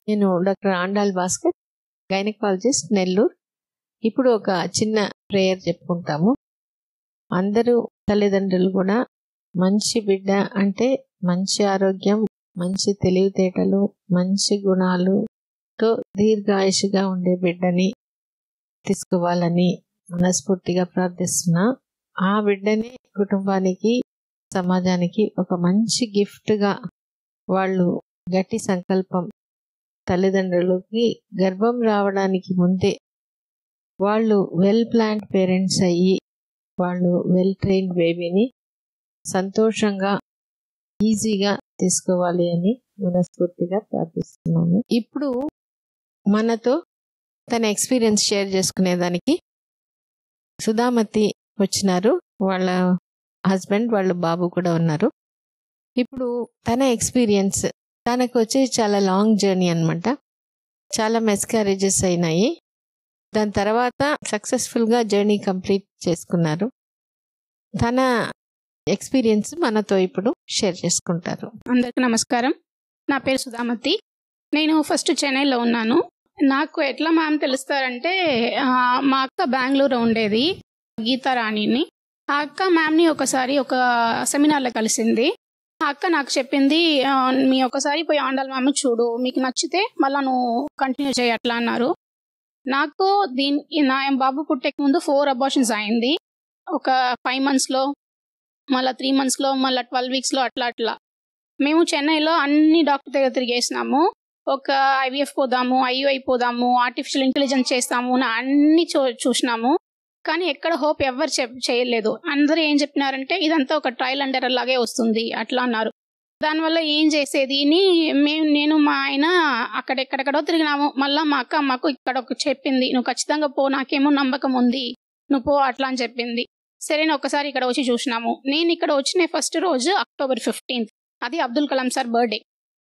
నేను doctor Andal Bhaskar gynaecologist Nellore ఇప్పుడు ఒక చిన్న ప్రేయర్ చెప్పుకుంటాము అందరూ తల్లిదండ్రులు కూడా మంచి బిడ్డ అంటే మంచి ఆరోగ్యం మంచి తెలివితేటలు మంచి గుణాలుతో దీర్ఘాయుషుగా ఉండే బిడ్డని తీసుకోవాలని మనస్ఫూర్తిగా ప్రార్థిస్తున్నా ఆ బిడ్డని కుటుంబానికి సమాజానికి ఒక మంచి గిఫ్ట్గా వాళ్ళు గట్టి సంకల్పం తల్లిదండ్రులకి గర్భం రావడానికి ముందే వాళ్ళు వెల్ ప్లాన్డ్ పేరెంట్స్ అయ్యి వాళ్ళు వెల్ ట్రైన్ బేబీని సంతోషంగా ఈజీగా తీసుకోవాలి అని మనస్ఫూర్తిగా ప్రార్థిస్తున్నాను ఇప్పుడు మనతో తన ఎక్స్పీరియన్స్ షేర్ చేసుకునేదానికి సుధామతి వచ్చినారు వాళ్ళ హస్బెండ్ వాళ్ళ బాబు కూడా ఉన్నారు ఇప్పుడు తన ఎక్స్పీరియన్స్ తనకు వచ్చి చాలా లాంగ్ జర్నీ అనమాట చాలా మెస్కారేజెస్ అయినాయి దాని తర్వాత సక్సెస్ఫుల్గా జర్నీ కంప్లీట్ చేసుకున్నారు తన ఎక్స్పీరియన్స్ మనతో ఇప్పుడు షేర్ చేసుకుంటారు అందరికీ నమస్కారం నా పేరు సుధామతి నేను ఫస్ట్ చెన్నైలో ఉన్నాను నాకు ఎట్లా మ్యామ్ తెలుస్తారంటే ఆ, మా అక్క బెంగళూరు ఉండేది గీతారాణిని ఆ అక్క మ్యామ్ని ఒకసారి ఒక సెమినార్లో కలిసింది ఆ అక్క నాకు చెప్పింది "ఆ, మీ ఒకసారి పోయి ఆండాల్ మ్యామ్ చూడు మీకు నచ్చితే మళ్ళీ నువ్వు కంటిన్యూ చేయి అట్లా అన్నారు నాకు దీని నా బాబు పుట్టేక ముందు ఫోర్ అబార్షన్స్ అయింది ఒక ఫైవ్ మంత్స్లో మళ్ళీ త్రీ మంత్స్లో మళ్ళీ ట్వెల్వ్ వీక్స్లో అట్లా అట్లా మేము చెన్నైలో అన్ని డాక్టర్ దగ్గర తిరిగేసినాము ఒక ఐవీఎఫ్ పోదాము ఐయుఐ పోదాము ఆర్టిఫిషియల్ ఇంటెలిజెన్స్ చేస్తాము అని అన్ని చూ చూసినాము కానీ ఎక్కడ హోప్ ఎవరు చెప్ చేయలేదు అందరూ ఏం చెప్పినారంటే ఇదంతా ఒక ట్రయల్ అండర్ లాగే వస్తుంది అట్లా అన్నారు దానివల్ల ఏం చేసేది అని మేము నేను మా ఆయన అక్కడెక్కడెక్కడో తిరిగినాము మళ్ళీ మా అక్క మాకు ఇక్కడ ఒక చెప్పింది నువ్వు ఖచ్చితంగా పో నాకేమో నమ్మకం ఉంది నువ్వు పో అట్లా అని చెప్పింది సరే నేను ఒకసారి ఇక్కడ వచ్చి చూసినాము నేను ఇక్కడ వచ్చిన ఫస్ట్ రోజు అక్టోబర్ ఫిఫ్టీన్త్ అది అబ్దుల్ కలాం సార్ బర్త్డే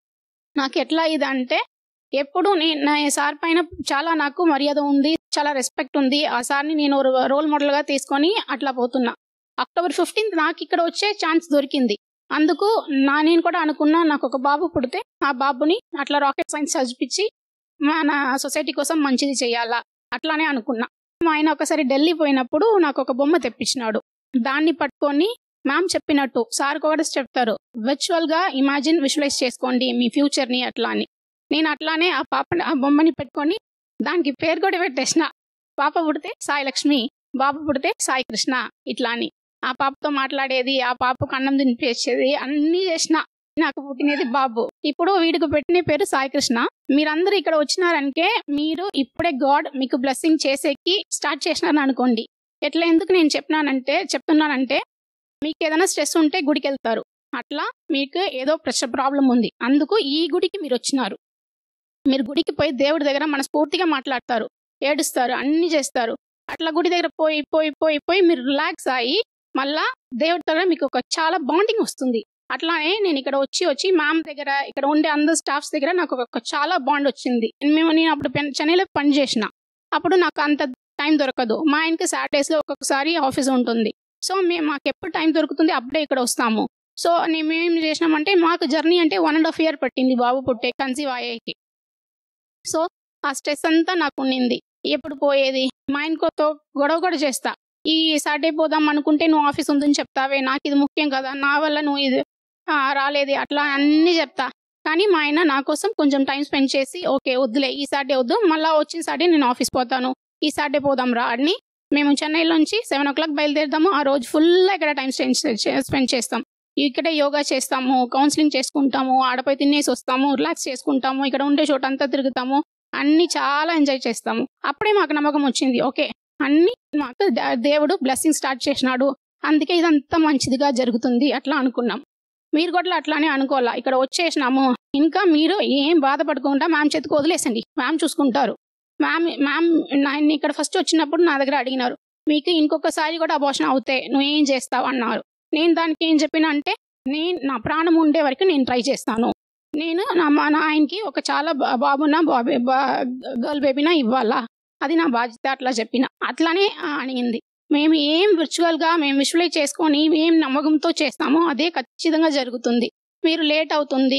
నాకు ఎట్లా ఇది అంటే ఎప్పుడు నేను నా సార్ పైన చాలా నాకు మర్యాద ఉంది చాలా రెస్పెక్ట్ ఉంది ఆ సార్ని నేను రోల్ మోడల్గా తీసుకొని అట్లా పోతున్నా అక్టోబర్ ఫిఫ్టీన్త్ నాకు ఇక్కడ వచ్చే ఛాన్స్ దొరికింది అందుకు నా నేను కూడా అనుకున్నా నాకు ఒక బాబు పుడితే ఆ బాబుని అట్లా రాకెట్ సైన్స్ చదివించి మన సొసైటీ కోసం మంచిది చేయాలా అట్లానే అనుకున్నా మా ఆయన ఒకసారి ఢిల్లీ పోయినప్పుడు నాకు ఒక బొమ్మ తెప్పించినాడు దాన్ని పట్టుకొని మ్యామ్ చెప్పినట్టు సార్ కూడా చెప్తారు విర్చువల్ గా ఇమాజిన్ విజువలైజ్ చేసుకోండి మీ ఫ్యూచర్ ని అట్లా అని నేను అట్లానే ఆ పాపని ఆ బొమ్మని పెట్టుకొని దానికి పేరు కూడా పెట్టేసిన పాప పుడితే సాయి లక్ష్మి బాబు పుడితే సాయి కృష్ణ ఇట్లా అని ఆ పాపతో మాట్లాడేది ఆ పాపకు అన్నం తినిపించేది అన్నీ చేసిన నాకు పుట్టినది బాబు ఇప్పుడు వీడికి పెట్టిన పేరు సాయి కృష్ణ మీరందరూ ఇక్కడ వచ్చినారంటే మీరు ఇప్పుడే గాడ్ మీకు బ్లెస్సింగ్ చేసేకి స్టార్ట్ చేసినారని అనుకోండి ఎట్లా ఎందుకు నేను చెప్పినానంటే చెప్తున్నానంటే మీకు ఏదైనా స్ట్రెస్ ఉంటే గుడికి వెళ్తారు అట్లా మీకు ఏదో ప్రెషర్ ప్రాబ్లం ఉంది అందుకు ఈ గుడికి మీరు వచ్చినారు మీరు గుడికి పోయి దేవుడి దగ్గర మనస్ఫూర్తిగా మాట్లాడతారు ఏడుస్తారు అన్ని చేస్తారు అట్లా గుడి దగ్గర పోయి పోయి పోయి పోయి మీరు రిలాక్స్ అయ్యి మళ్ళా దేవుడి దగ్గర మీకు ఒక చాలా బాండింగ్ వస్తుంది అట్లానే నేను ఇక్కడ వచ్చి వచ్చి మ్యామ్ దగ్గర ఇక్కడ ఉండే అందరు స్టాఫ్స్ దగ్గర నాకు ఒక చాలా బాండ్ వచ్చింది మేము నేను అప్పుడు పెన్- చెన్నైలో పని చేసిన అప్పుడు నాకు అంత టైం దొరకదు మా ఆయనకి సాటర్డేస్లో ఒక్కొక్కసారి ఆఫీస్ ఉంటుంది సో మేము మాకు ఎప్పుడు టైం దొరుకుతుంది అప్పుడే ఇక్కడ వస్తాము సో మేము ఏం చేసినామంటే మాకు జర్నీ అంటే వన్ అండ్ హాఫ్ ఇయర్ పట్టింది బాబు పుట్టే కన్సీవ్ అయ్యేకి సో ఆ స్ట్రెస్ అంతా నాకు ఉండింది ఎప్పుడు పోయేది మా ఆయనతో గొడవ కూడా చేస్తా ఈ సాటర్డే పోదాం అనుకుంటే నువ్వు ఆఫీస్ ఉందని చెప్తావే నాకు ఇది ముఖ్యం కదా నా వల్ల నువ్వు ఇది ఆ, రాలేదు అట్లా అన్నీ చెప్తా కానీ మా ఆయన నా కోసం కొంచెం టైం స్పెండ్ చేసి ఓకే వద్దులే ఈ సాటర్డే వద్దు మళ్ళీ వచ్చిన సాటర్డే నేను ఆఫీస్ పోతాను ఈ సాటర్డే పోదాం రా అని మేము చెన్నైలోంచి సెవెన్ ఓ క్లాక్ బయలుదేరుతాము ఆ రోజు ఫుల్గా ఇక్కడ టైం స్పెండ్ స్పెండ్ చేస్తాం ఇక్కడే యోగా చేస్తాము కౌన్సిలింగ్ చేసుకుంటాము ఆడపై తినేసి వస్తాము రిలాక్స్ చేసుకుంటాము ఇక్కడ ఉండే చోట అంతా తిరుగుతాము అన్ని చాలా ఎంజాయ్ చేస్తాము అప్పుడే మాకు నమ్మకం వచ్చింది ఓకే అన్ని మాకు ద- దేవుడు బ్లెస్సింగ్ స్టార్ట్ చేసినాడు అందుకే ఇదంతా మంచిదిగా జరుగుతుంది అట్లా అనుకున్నాం మీరు కూడా అట్లానే అనుకోవాలా ఇక్కడ వచ్చేసినాము ఇంకా మీరు ఏం బాధపడకుండా మ్యామ్ చేతికి వదిలేసండి మ్యామ్ చూసుకుంటారు మ్యామ్ మ్యామ్ నేను ఇక్కడ ఫస్ట్ వచ్చినప్పుడు నా దగ్గర అడిగినారు మీకు ఇంకొకసారి కూడా అబోషన్ అవుతే నువ్వు ఏం చేస్తావు అన్నారు నేను దానికి ఏం చెప్పిన అంటే నేను నా ప్రాణం ఉండే వరకు నేను ట్రై చేస్తాను నేను నా మా నా ఆయనకి ఒక చాలా బా- బాబున బాబీ గర్ల్ బేబీనా ఇవ్వాలా అది నా బాధ్యత అట్లా చెప్పిన అట్లానే ఆ, అడిగింది మేము ఏం విర్చువల్గా మేము విజువలైజ్ చేసుకొని ఏం నమ్మకంతో చేస్తామో అదే ఖచ్చితంగా జరుగుతుంది మీరు లేట్ అవుతుంది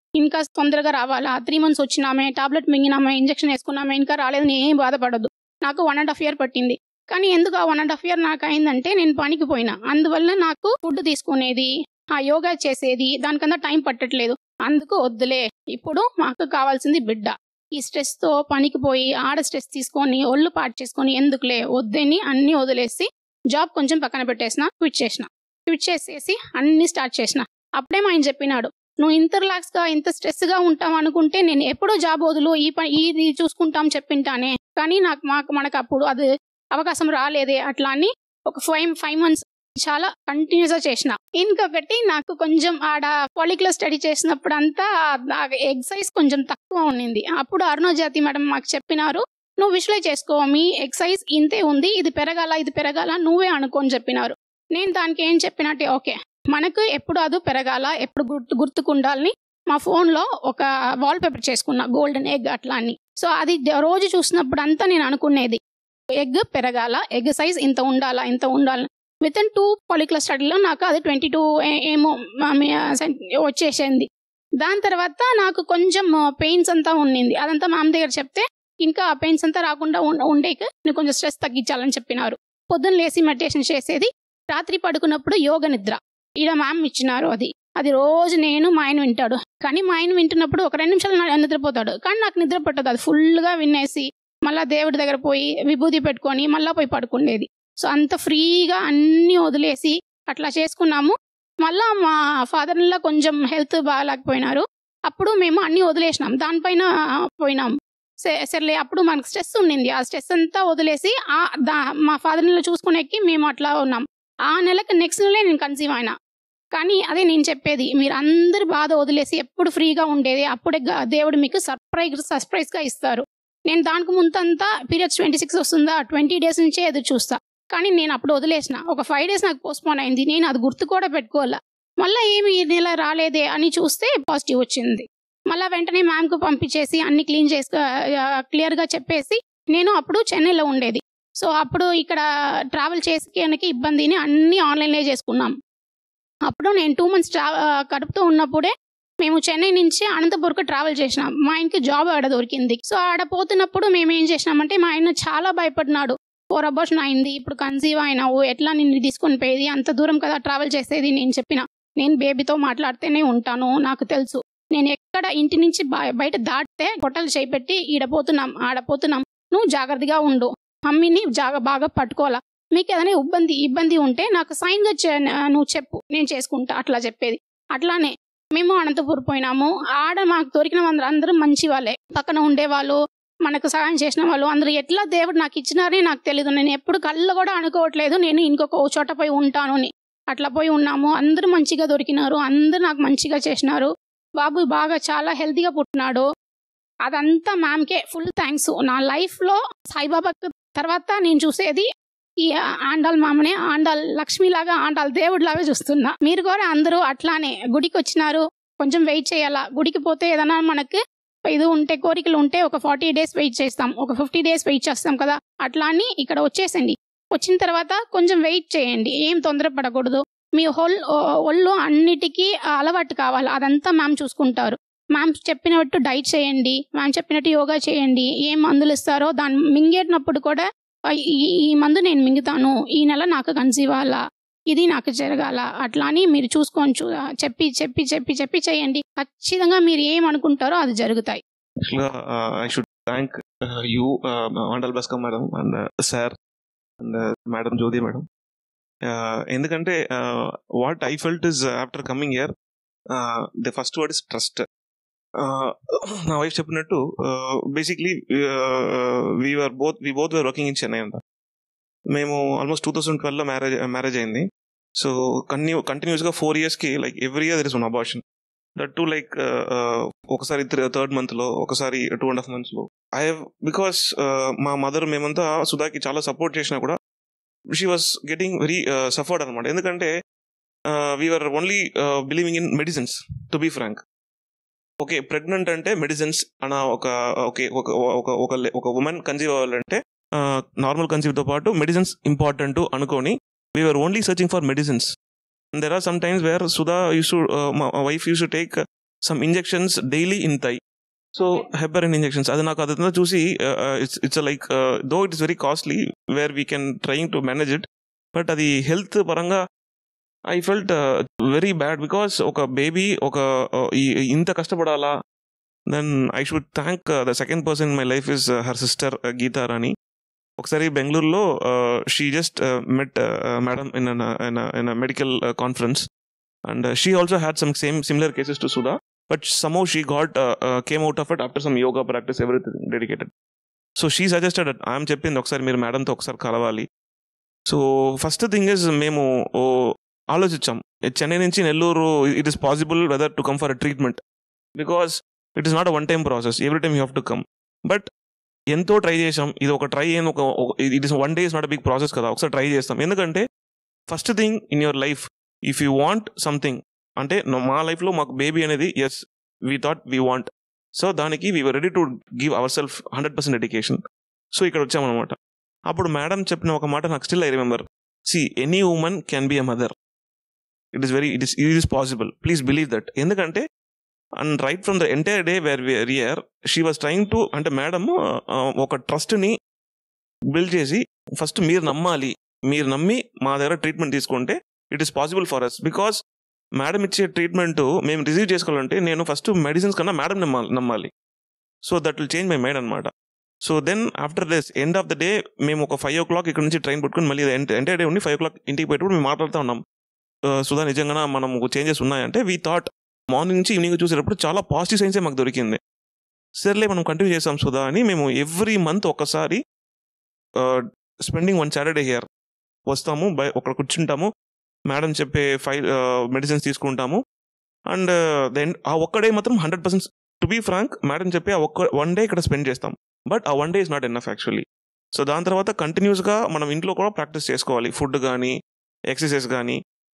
ఇంకా తొందరగా రావాలా త్రీ మంత్స్ వచ్చినామే టాబ్లెట్ మింగినామే ఇంజెక్షన్ వేసుకున్నామే ఇంకా రాలేదు నేను ఏం బాధపడదు నాకు వన్ అండ్ హాఫ్ ఇయర్ పట్టింది కానీ ఎందుకు ఆ వన్ అండ్ హాఫ్ ఇయర్ నాకు అయిందంటే నేను పనికి పోయినా అందువల్ల నాకు ఫుడ్ తీసుకునేది ఆ యోగా చేసేది దానికన్నా టైం పట్టట్లేదు అందుకు వద్దులే ఇప్పుడు మాకు కావాల్సింది బిడ్డ ఈ స్ట్రెస్ తో పనికి పోయి ఆడ స్ట్రెస్ తీసుకొని ఒళ్ళు పాటు చేసుకొని ఎందుకులే వద్దని అన్ని వదిలేసి జాబ్ కొంచెం పక్కన పెట్టేసిన క్విట్ చేసిన క్విట్ చేసేసి అన్ని స్టార్ట్ చేసిన అప్పుడే మా ఆయన చెప్పినాడు నువ్వు ఇంత రిలాక్స్ గా ఇంత స్ట్రెస్ గా ఉంటావు అనుకుంటే నేను ఎప్పుడో జాబ్ వదులు ఈ పని ఇది చూసుకుంటాం చెప్పింటానే కానీ నాకు మాకు మనకు అప్పుడు అది అవకాశం రాలేదే అట్లా అని ఒక ఫైవ్ ఫైవ్ మంత్స్ చాలా కంటిన్యూస్ గా చేసిన ఇంకా పెట్టి నాకు కొంచెం ఆడ పాలిక్లో స్టడీ చేసినప్పుడు అంతా ఎక్సైజ్ కొంచెం తక్కువ ఉన్నింది అప్పుడు అరుణోజాతి మేడం మాకు చెప్పినారు నువ్వు విజువలైజ్ చేసుకో మీ ఎక్సైజ్ ఇంతే ఉంది ఇది పెరగాల ఇది పెరగాల నువ్వే అనుకోని చెప్పినారు నేను దానికి ఏం చెప్పినట్టే ఓకే మనకు ఎప్పుడు అది పెరగాల ఎప్పుడు గుర్తు గుర్తుకుండాలని మా ఫోన్లో ఒక వాల్ పేపర్ చేసుకున్నా గోల్డెన్ ఎగ్ అట్లా అని సో అది ద- రోజు చూసినప్పుడు అంతా నేను అనుకునేది ఎగ్ పెరగాల ఎగ్ సైజ్ ఇంత ఉండాలా ఇంత ఉండాలి విత్ ఇన్ టూ పాలిక్యులర్ స్టడీలో నాకు అది ట్వంటీ టూ ఏమో ఆ, మీ, ఆ, సెంట్- వచ్చేసింది దాని తర్వాత నాకు కొంచెం పెయిన్స్ అంతా ఉండింది అదంతా మామ దగ్గర చెప్తే ఇంకా ఆ పెయిన్స్ అంతా రాకుండా ఉం- ఉండేకి నేను కొంచెం స్ట్రెస్ తగ్గించాలని చెప్పినారు పొద్దున్న లేసి మెడిటేషన్ చేసేది రాత్రి పడుకున్నప్పుడు యోగ నిద్ర ఈడ మ్యామ్ ఇచ్చినారు అది అది రోజు నేను మా ఆయన వింటాడు కానీ మా ఆయన వింటున్నప్పుడు ఒక రెండు నిమిషాలు నా- నిద్రపోతాడు కానీ నాకు నిద్ర పట్టదు అది ఫుల్గా వినేసి మళ్ళా దేవుడి దగ్గర పోయి విభూతి పెట్టుకొని మళ్ళా పోయి పడుకునేది సో అంత ఫ్రీగా అన్నీ వదిలేసి అట్లా చేసుకున్నాము మళ్ళా మా ఫాదర్లో కొంచెం హెల్త్ బాగాలేకపోయినారు అప్పుడు మేము అన్నీ వదిలేసినాం దానిపైన పోయినాం సే- సర్లే అప్పుడు మనకు స్ట్రెస్ ఉండింది ఆ స్ట్రెస్ అంతా వదిలేసి ఆ దా మా ఫాదర్ని చూసుకునేకి మేము అట్లా ఉన్నాం ఆ నెలకి నెక్స్ట్ నెలే నేను కన్సీవ్ అయినా కానీ అదే నేను చెప్పేది మీరు అందరు బాధ వదిలేసి ఎప్పుడు ఫ్రీగా ఉండేది అప్పుడే గా- దేవుడు మీకు సర్ప్రైజ్ సర్ప్రైజ్గా ఇస్తారు నేను దానికి ముందంతా పీరియడ్స్ ట్వంటీ సిక్స్ వస్తుందా ట్వంటీ డేస్ నుంచే ఎదురు చూస్తా కానీ నేను అప్పుడు వదిలేసిన ఒక ఫైవ్ డేస్ నాకు పోస్ట్పోన్ అయింది నేను అది గుర్తు కూడా పెట్టుకోవాలా మళ్ళీ ఏమి ఈ నెల రాలేదే అని చూస్తే పాజిటివ్ వచ్చింది మళ్ళీ వెంటనే మ్యామ్కు పంపించేసి అన్ని క్లీన్ చేసి క్లియర్గా చెప్పేసి నేను అప్పుడు చెన్నైలో ఉండేది సో అప్పుడు ఇక్కడ ట్రావెల్ చేసేకి ఇబ్బందిని అన్ని ఆన్లైన్లో చేసుకున్నాం అప్పుడు నేను టూ మంత్స్ ట్రా కడుపుతూ ఉన్నప్పుడే మేము చెన్నై నుంచి అనంతపూర్కి ట్రావెల్ చేసినాం మా ఆయనకి జాబ్ ఆడ దొరికింది సో ఆడ పోతున్నప్పుడు మేము ఏం చేసినామంటే మా ఆయన చాలా భయపడినాడు ఫోర్ అబోషన్ అయింది ఇప్పుడు కన్సీవ్ అయినావు ఎట్లా నిన్ను తీసుకొని పోయేది అంత దూరం కదా ట్రావెల్ చేసేది నేను చెప్పిన నేను బేబీతో మాట్లాడితేనే ఉంటాను నాకు తెలుసు నేను ఎక్కడ ఇంటి నుంచి బయ- బయట దాటితే గొట్టలు చేపెట్టి ఈడ పోతున్నాం ఆడ పోతున్నాం నువ్వు జాగ్రత్తగా ఉండు మమ్మీని జాగ బాగా పట్టుకోవాలా మీకు ఏదైనా ఇబ్బంది ఇబ్బంది ఉంటే నాకు సైన్గా చే- నువ్వు చెప్పు నేను చేసుకుంటా అట్లా చెప్పేది అట్లానే మేము అనంతపూర్ పోయినాము ఆడ మాకు దొరికిన అందరూ అందరూ మంచి వాళ్ళే పక్కన ఉండేవాళ్ళు మనకు సహాయం చేసిన వాళ్ళు అందరూ ఎట్లా దేవుడు నాకు ఇచ్చినారని నాకు తెలియదు నేను ఎప్పుడు కళ్ళు కూడా అనుకోవట్లేదు నేను ఇంకొక ఓ చోట పోయి ఉంటాను అని అట్లా పోయి ఉన్నాము అందరూ మంచిగా దొరికినారు అందరూ నాకు మంచిగా చేసినారు బాబు బాగా చాలా హెల్తీగా పుట్టినాడు అదంతా మ్యామ్కే ఫుల్ థ్యాంక్స్ నా లైఫ్లో సాయిబాబా తర్వాత నేను చూసేది ఈ ఆండాల్ మామనే ఆండాల్ లక్ష్మిలాగా ఆండాల్ దేవుడిలాగా చూస్తున్నా మీరు కూడా అందరూ అట్లానే గుడికి వచ్చినారు కొంచెం వెయిట్ చేయాలా గుడికి పోతే ఏదైనా మనకి ఇది ఉంటే కోరికలు ఉంటే ఒక ఫార్టీ డేస్ వెయిట్ చేస్తాం ఒక ఫిఫ్టీ డేస్ వెయిట్ చేస్తాం కదా అట్లా అని ఇక్కడ వచ్చేసండి వచ్చిన తర్వాత కొంచెం వెయిట్ చేయండి ఏం తొందరపడకూడదు మీ హోల్ ఒళ్ళు అన్నిటికీ అలవాటు కావాలి అదంతా మ్యామ్ చూసుకుంటారు మ్యామ్ చెప్పినట్టు డైట్ చేయండి మ్యామ్ చెప్పినట్టు యోగా చేయండి ఏం మందులు ఇస్తారో దాన్ని మింగేటప్పుడు కూడా "ఆ, ఈ ఈ మందు నేను మింగుతాను ఈ నెల నాకు కన్సీవ్ అవ్వాలా ఇది నాకు జరగాల అట్లా అని మీరు చూసుకొని చూ చెప్పి చెప్పి చెప్పి చెప్పి చేయండి ఖచ్చితంగా మీరు ఏమనుకుంటారో అది జరుగుతాయి Actually, uh, I should thank uh, you, uh, Mandal Baskar madam, and uh, sir, and uh, Madam Jyoti madam. Uh, ఎందుకంటే what I felt is after coming here the first word is trust నా wife చెప్పినట్టు basically we are both we both were working in Chennai అంట మేము almost two thousand ట్వెల్వ్లో marriage marriage అయింది so continue కంటిన్యూస్గా four ఇయర్స్కి like every year there is one abortion that too like ఒకసారి third month లో ఒకసారి టూ అండ్ హాఫ్ మంత్స్ లో ఐ హావ్ బికాస్ మా మదర్ మేమంతా సుధాకి చాలా సపోర్ట్ చేసినా కూడా she was getting very suffered అనమాట ఎందుకంటే we are only believing in medicines to be frank okay pregnant అంటే మెడిసిన్స్ అన్న ఒక ఓకే ఒక ఒక ఒక ఒక ఉమెన్ కన్సీవ్ అవ్వాలంటే నార్మల్ కన్సీవ్తో పాటు మెడిసిన్స్ ఇంపార్టెంట్ అనుకొని we are only searching for medicines there are some times where Sudha use to మా wife used to take some injections daily in thigh so heparin injections అది నాకు అదంతా చూసి it's it's like though it is very costly where we can trying to manage it but అది health పరంగా I felt very bad because ఒక baby ఒక uh, ఈ- ఇంత కష్టపడాలా then I should thank the second person in my life is her sister Geetha Rani ఒకసారి బెంగళూరులో she just met madam in in medical conference and she also had some same similar cases to Sudha but somehow she got came out of it after some yoga practice everything dedicated so she suggested I'm చెప్పింది ఒకసారి మీరు మేడంతో ఒకసారి కలవాలి so first thing is మేము ఓ ఆలోచించాం చెన్నై నుంచి Nellore it is possible whether to come for treatment because it is not a one time process every time you have to come but ఎంతో ట్రై చేసాం ఇది ఒక ట్రై అయిన ఒక it is one day is not big process కదా ఒకసారి try చేస్తాం ఎందుకంటే first thing in your life if you want something అంటే నా- మా లైఫ్లో మాకు బేబీ అనేది as we thought we want so దానికి we ready to give our self hundred percent dedication so ఇక్కడ వచ్చామన్నమాట అప్పుడు మేడం చెప్పిన ఒక మాట నాకు still I remember see any women can be a mother it is very it is it is possible please believe that ఎందుకంటే and right from the entire day where where year she was trying to అంటే madam ఒక ట్రస్ట్ని build చేసి first మీరు నమ్మాలి మీరు నమ్మి మా దగ్గర ట్రీట్మెంట్ తీసుకుంటే it is possible for us because madam ఇచ్చే ట్రీట్మెంట్ మేము రిసీవ్ చేసుకోవాలంటే నేను ఫస్ట్ మెడిసిన్స్ కన్నా మేడం నమ్మాలి నమ్మాలి so that will change my mind అనమాట so then after this end of the day మేము ఒక ఫైవ్ ఓ క్లాక్ ఇక్కడ నుంచి ట్రైన్ పెట్టుకుని మళ్ళీ ఎంటైర్ డే ఉండి ఫైవ్ ఓ క్లాక్ ఇంటికి పోయేటప్పుడు మేము మాట్లాడుతూ ఉన్నాం Uh, సుధా నిజంగా మనం చేంజెస్ ఉన్నాయంటే వీ థాట్ మార్నింగ్ నుంచి ఈవినింగ్ చూసేటప్పుడు చాలా పాజిటివ్ సైన్సే మాకు దొరికింది సర్లే మనం కంటిన్యూ చేసాం సుధా అని మేము ఎవ్రీ మంత్ ఒకసారి స్పెండింగ్ వన్ సాటర్డే హియర్ వస్తాము బై ఒకక్కడ కూర్చుంటాము మేడం చెప్పే ఫైల్ మెడిసిన్స్ తీసుకుంటాము అండ్ దెన్ ఆ ఒక్కడే మాత్రం hundred percent to be frank madam చెప్పి ఆ ఒక్క వన్ డే ఇక్కడ స్పెండ్ చేస్తాం బట్ ఆ one day is not enough actually so దాని తర్వాత కంటిన్యూస్గా మనం ఇంట్లో కూడా ప్రాక్టీస్ చేసుకోవాలి ఫుడ్ కానీ ఎక్సర్సైజ్ కానీ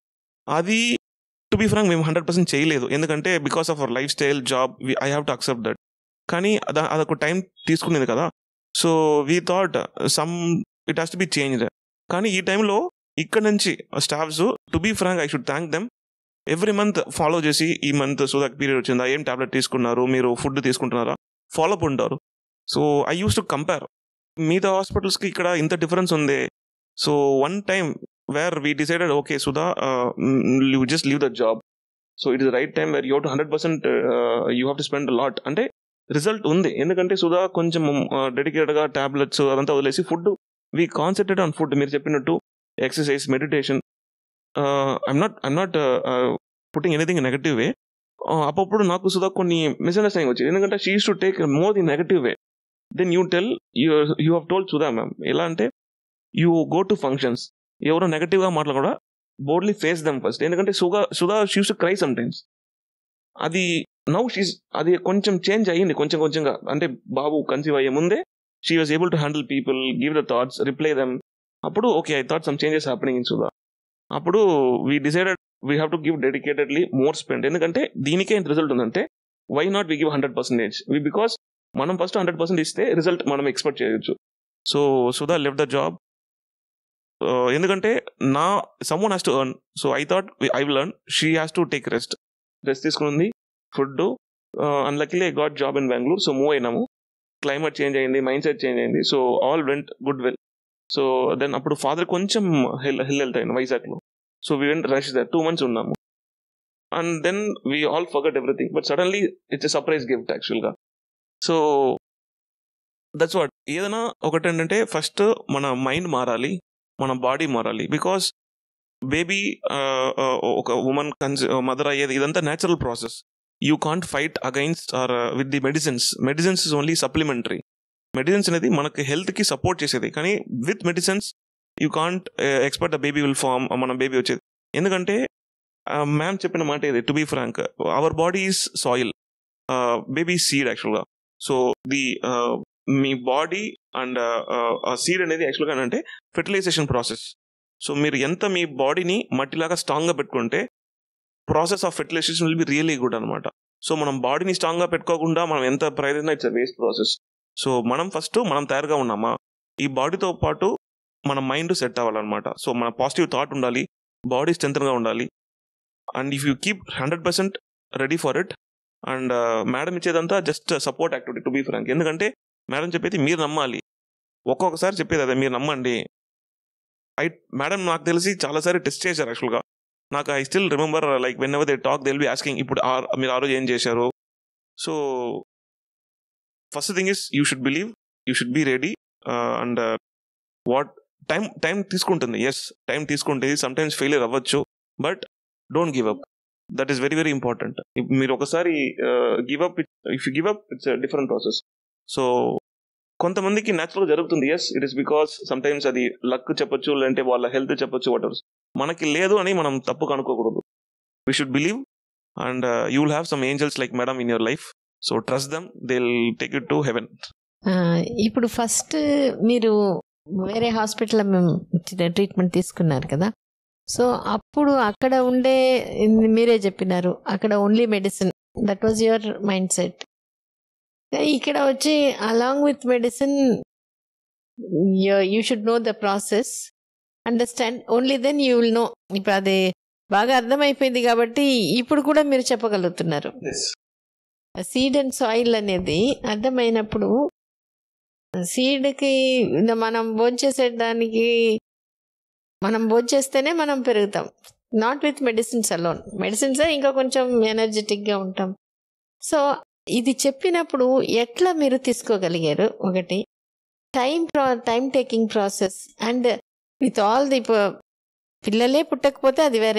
అది టు బీ ఫ్రాంక్ మేము హండ్రెడ్ పర్సెంట్ చేయలేదు ఎందుకంటే because of our lifestyle job I have to accept that కానీ అద- అదొక టైం తీసుకునేది కదా so we thought some it has to be change కానీ ఈ టైంలో ఇక్కడ నుంచి staffs to be frank I should thank them every month follow చేసి ఈ మంత్ సుధాక్ పీరియడ్ వచ్చిందా ఏం టాబ్లెట్ తీసుకున్నారు మీరు ఫుడ్ తీసుకుంటున్నారా ఫాలో అప్ ఉంటారు so I used to compare మిగతా హాస్పిటల్స్కి ఇక్కడ ఇంత డిఫరెన్స్ ఉంది so one time where we decided okay Sudha you just leave the job so it is right time where you to hundred percent you have to spend lot అంటే result ఉంది ఎందుకంటే సుధా కొంచెం డెడికేటెడ్గా టాబ్లెట్స్ అదంతా వదిలేసి food we concentrate on food మీరు చెప్పినట్టు exercise meditation I'm not I'm not putting anything negative way అప్పుడు నాకు సుధా కొన్ని మిస్అండర్స్టాండింగ్ వచ్చింది ఎందుకంటే she's to take more the negative way then you tell you you have told Sudha ma'am ఎలా అంటే you go to functions ఎవరో నెగటివ్గా మాటలు కూడా బోర్డ్లీ ఫేస్ దమ్ ఫస్ట్ ఎందుకంటే సుగా Sudha she's to cry some times అది నౌ షీస్ అది కొంచెం చేంజ్ అయ్యింది కొంచెం కొంచెంగా అంటే బాబు కన్సీవ్ అయ్యే ముందే she was able to handle people give the thoughts reply them అప్పుడు okay I thought some changes happening in Sudha అప్పుడు we decided we have to give dedicatedly more spend ఎందుకంటే దీనికే ఎంత రిజల్ట్ ఉందంటే why not we give hundred percentage we because మనం first hundred percent ఇస్తే result మనం expect చేయొచ్చు so Sudha leave the job ఎందుకంటే నా someone has to earn so I thought I will earn she has to take rest rest తీసుకుంది food unluckily I got job in Bengaluru so move అయినాము climate change అయింది mindset change అయింది so all went good well so then అప్పుడు father కొంచెం hill hill వెళ్తాయి వైజాగ్లో so we went rush there two months ఉన్నాము and then we all forgot everything but suddenly it's a surprise gift యాక్చువల్గా so that's what ఏదైనా ఒకటి ఏంటంటే first మన మైండ్ మారాలి మన బాడీ మారాలి బికాస్ బేబీ ఒక ఉమెన్ కన్స్ మదర్ అయ్యేది ఇదంతా natural process you can't fight against or with the medicines medicines is only supplementary medicines అనేది మనకి హెల్త్కి సపోర్ట్ చేసేది కానీ with medicines you can't expect the baby will form మన బేబీ వచ్చేది ఎందుకంటే మ్యామ్ చెప్పిన మాట ఇది to be frank our body is soil baby seed యాక్చువల్గా సో ది మీ బాడీ అండ్ సీడ్ అనేది యాక్చువల్గా అంటే ఫెర్టిలైజేషన్ ప్రాసెస్ సో మీరు ఎంత మీ బాడీని మట్టిలాగా స్ట్రాంగ్గా పెట్టుకుంటే process of fertilization will be really good అనమాట సో మనం బాడీని స్ట్రాంగ్గా పెట్టుకోకుండా మనం ఎంత ప్రయత్నం ఇట్స్ వేస్ట్ ప్రాసెస్ సో మనం ఫస్ట్ మనం తయారుగా ఉన్నామా ఈ బాడీతో పాటు మన మైండ్ సెట్ అవ్వాలన్నమాట సో మన పాజిటివ్ థాట్ ఉండాలి బాడీ స్ట్రెంత్గా ఉండాలి and if you keep hundred percent ready for it and madam ఇచ్చేదంతా just support activity to be frank ఎందుకంటే మేడం చెప్పేది మీరు నమ్మాలి ఒక్కొక్కసారి చెప్పేది అదే మీరు నమ్మండి ఐ మేడం నాకు తెలిసి చాలాసారి టెస్ట్ చేశారు యాక్చువల్గా నాకు I still remember like whenever they talk they will be asking ఇప్పుడు ఆ- మీరు ఆ రోజు ఏం చేశారు so first thing is you should believe you should be ready and what time time తీసుకుంటుంది ఎస్ టైం తీసుకుంటుంది సమ్ టైమ్స్ ఫెయిలియర్ అవ్వచ్చు but don't give up that is very very important మీరు ఒకసారి give up if you give up it's different process so కొంతమందికి న్యాచురల్గా జరుగుతుంది yes it is because some times అది luck చెప్పొచ్చు లేదంటే వాళ్ళ హెల్త్ చెప్పొచ్చు వాట్ ఎవర్ మనకి లేదు అని మనం తప్పు కనుక్కోకూడదు we should believe and you will have some angels like madam in your life so trust them they will take it to heaven ఆ, ఇప్పుడు ఫస్ట్ మీరు వేరే హాస్పిటల్లో మేము ట్రీట్మెంట్ తీసుకున్నారు కదా సో అప్పుడు అక్కడ ఉండే మీరే చెప్పినారు అక్కడ only medicine that was your mindset ఇక్కడ వచ్చి along with medicine you should know the process understand only then you will know ఇప్పుడు అది బాగా అర్థమైపోయింది కాబట్టి ఇప్పుడు కూడా మీరు చెప్పగలుగుతున్నారు సీడ్ అండ్ సాయిల్ అనేది అర్థమైనప్పుడు సీడ్కి మనం భోంచేసేదానికి మనం భోంచేస్తేనే మనం పెరుగుతాం not with medicines alone medicines ఇంకా కొంచెం ఎనర్జెటిక్గా ఉంటాం సో ఇది చెప్పినప్పుడు ఎట్లా మీరు తీసుకోగలిగారు ఒకటి టైం ప్రా time taking process and with all the పిల్లలే పుట్టకపోతే అది వేరే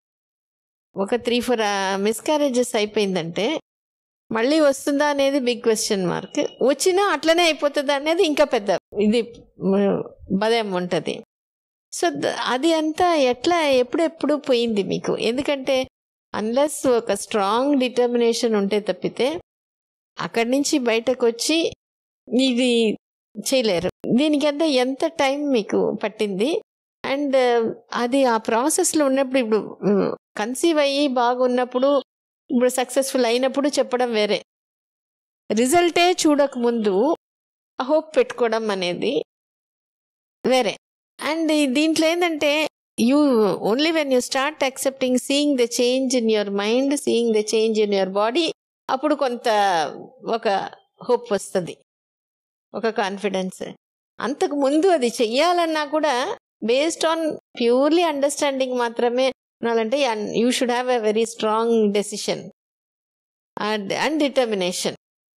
ఒక త్రీ ఫోర్ మిస్క్యారేజెస్ అయిపోయిందంటే మళ్ళీ వస్తుందా అనేది బిగ్ క్వశ్చన్ మార్క్ వచ్చినా అట్లనే అయిపోతుందా అనేది ఇంకా పెద్ద ఇది మ్, భయం ఉంటుంది సో ద- అది అంతా ఎట్లా ఎప్పుడెప్పుడు పోయింది మీకు ఎందుకంటే అన్లెస్ ఒక స్ట్రాంగ్ డిటర్మినేషన్ ఉంటే తప్పితే అక్కడి నుంచి బయటకు వచ్చి ఇది చేయలేరు దీనికంతా ఎంత టైం మీకు పట్టింది అండ్ అది ఆ ప్రాసెస్లో ఉన్నప్పుడు ఇప్పుడు కన్సీవ్ అయ్యి బాగున్నప్పుడు ఇప్పుడు సక్సెస్ఫుల్ అయినప్పుడు చెప్పడం వేరే రిజల్టే చూడక ముందు హోప్ పెట్టుకోవడం అనేది వేరే అండ్ దీంట్లో ఏంటంటే you only when you start accepting seeing the change in your mind seeing the change in your body అప్పుడు కొంత ఒక హోప్ వస్తుంది ఒక కాన్ఫిడెన్స్ అంతకు ముందు అది చెయ్యాలన్నా కూడా బేస్డ్ ఆన్ ప్యూర్లీ అండర్స్టాండింగ్ మాత్రమే అంటే you should have a very strong decision and determination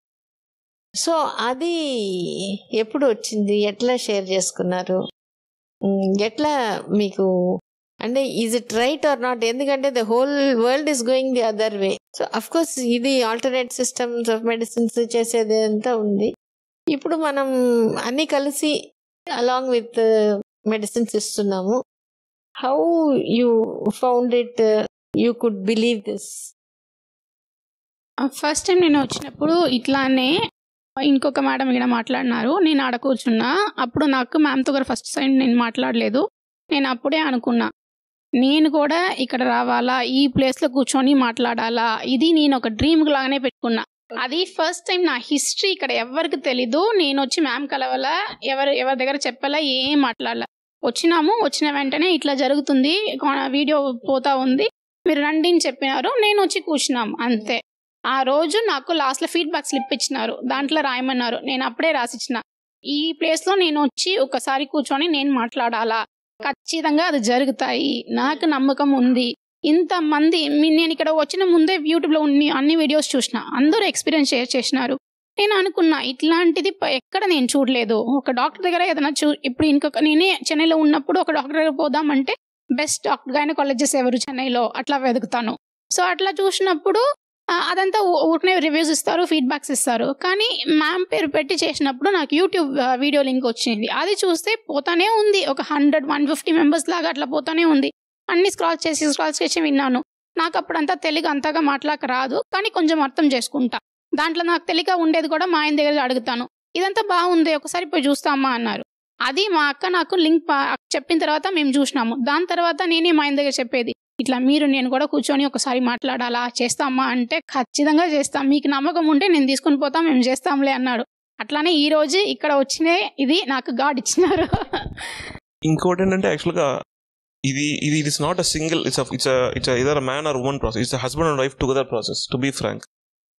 so అది ఎప్పుడు వచ్చింది ఎట్లా షేర్ చేసుకున్నారు ఉమ్, ఎట్లా మీకు అంటే is it right or not ఎందుకంటే the whole world is going the other way so of course ఇది ఆల్టర్నేట్ సిస్టమ్స్ ఆఫ్ మెడిసిన్స్ చేసేది అంతా ఉంది ఇప్పుడు మనం అన్ని కలిసి అలాంగ్ విత్ మెడిసిన్స్ ఇస్తున్నాము how you found it you could believe this first time నేను వచ్చినప్పుడు ఇట్లానే ఇంకొక మేడం ఇక్కడ మాట్లాడినారు నేను ఆడ కూర్చున్నా అప్పుడు నాకు మ్యామ్తో గారు ఫస్ట్ టైం నేను మాట్లాడలేదు నేను అప్పుడే అనుకున్నా నేను కూడా ఇక్కడ రావాలా ఈ ప్లేస్లో కూర్చొని మాట్లాడాలా ఇది నేను ఒక డ్రీమ్ లాగానే పెట్టుకున్నా అది ఫస్ట్ టైం నా హిస్టరీ ఇక్కడ ఎవరికి తెలీదు నేను వచ్చి మ్యామ్ కలవాలా ఎవరు ఎవరి దగ్గర చెప్పాలా ఏం మాట్లాడాల వచ్చినాము వచ్చిన వెంటనే ఇట్లా జరుగుతుంది వీడియో పోతా ఉంది మీరు రండి అని చెప్పినారు నేను వచ్చి కూర్చున్నాం అంతే ఆ రోజు నాకు లాస్ట్లో ఫీడ్బ్యాక్ స్లిప్ ఇచ్చినారు దాంట్లో రాయమన్నారు నేను అప్పుడే రాసిచ్చిన ఈ ప్లేస్లో నేను వచ్చి ఒకసారి కూర్చొని నేను మాట్లాడాలా ఖచ్చితంగా అది జరుగుతాయి నాకు నమ్మకం ఉంది ఇంతమంది మీ- నేను ఇక్కడ వచ్చిన ముందే యూట్యూబ్లో ఉన్ని అన్ని వీడియోస్ చూసిన అందరూ ఎక్స్పీరియన్స్ షేర్ చేసినారు నేను అనుకున్నా ఇట్లాంటిది ప- ఎక్కడ నేను చూడలేదు ఒక డాక్టర్ దగ్గర ఏదైనా చూ ఇప్పుడు ఇంకొక నేనే చెన్నైలో ఉన్నప్పుడు ఒక డాక్టర్ దగ్గర పోదామంటే బెస్ట్ డాక్టర్ గైనకాలజిస్ట్ ఎవరు చెన్నైలో అట్లా వెతుకుతాను సో అట్లా చూసినప్పుడు ఆ, అదంతా ఊ- ఊరికనే రివ్యూస్ ఇస్తారు ఫీడ్బ్యాక్స్ ఇస్తారు కానీ మ్యామ్ పేరు పెట్టి చేసినప్పుడు నాకు యూట్యూబ్ ఆ, వీడియో లింక్ వచ్చింది అది చూస్తే పోతానే ఉంది ఒక హండ్రెడ్ వన్ ఫిఫ్టీ మెంబర్స్ లాగా అట్లా పోతానే ఉంది అన్ని స్క్రాల్ చేసి స్క్రాల్ చేసి విన్నాను నాకు అప్పుడంతా తెలుగు అంతగా మాట్లాడక రాదు కానీ కొంచెం అర్థం చేసుకుంటా దాంట్లో నాకు తెలియక ఉండేది కూడా మా ఆయన దగ్గర అడుగుతాను ఇదంతా బాగుంది ఒకసారి పోయి చూస్తామా అన్నారు అది మా అక్క నాకు లింక్ పా- చెప్పిన తర్వాత మేము చూసినాము దాని తర్వాత నేనే మా ఆయన దగ్గర చెప్పేది ఇట్లా మీరు నేను కూడా కూర్చొని ఒకసారి మాట్లాడాలా చేస్తామా అంటే ఖచ్చితంగా చేస్తాం మీకు నమ్మకం ఉంటే నేను తీసుకుని పోతా మేము చేస్తాంలే అన్నాడు అట్లానే ఈ రోజు ఇక్కడ వచ్చిన ఇది నాకు గాడ్ ఇచ్చినారు ఇంకోటి ఏంటంటే యాక్చువల్గా ఇది ఇది it's not a single it's it's it's either man or woman process it's husband and wife together process to be frank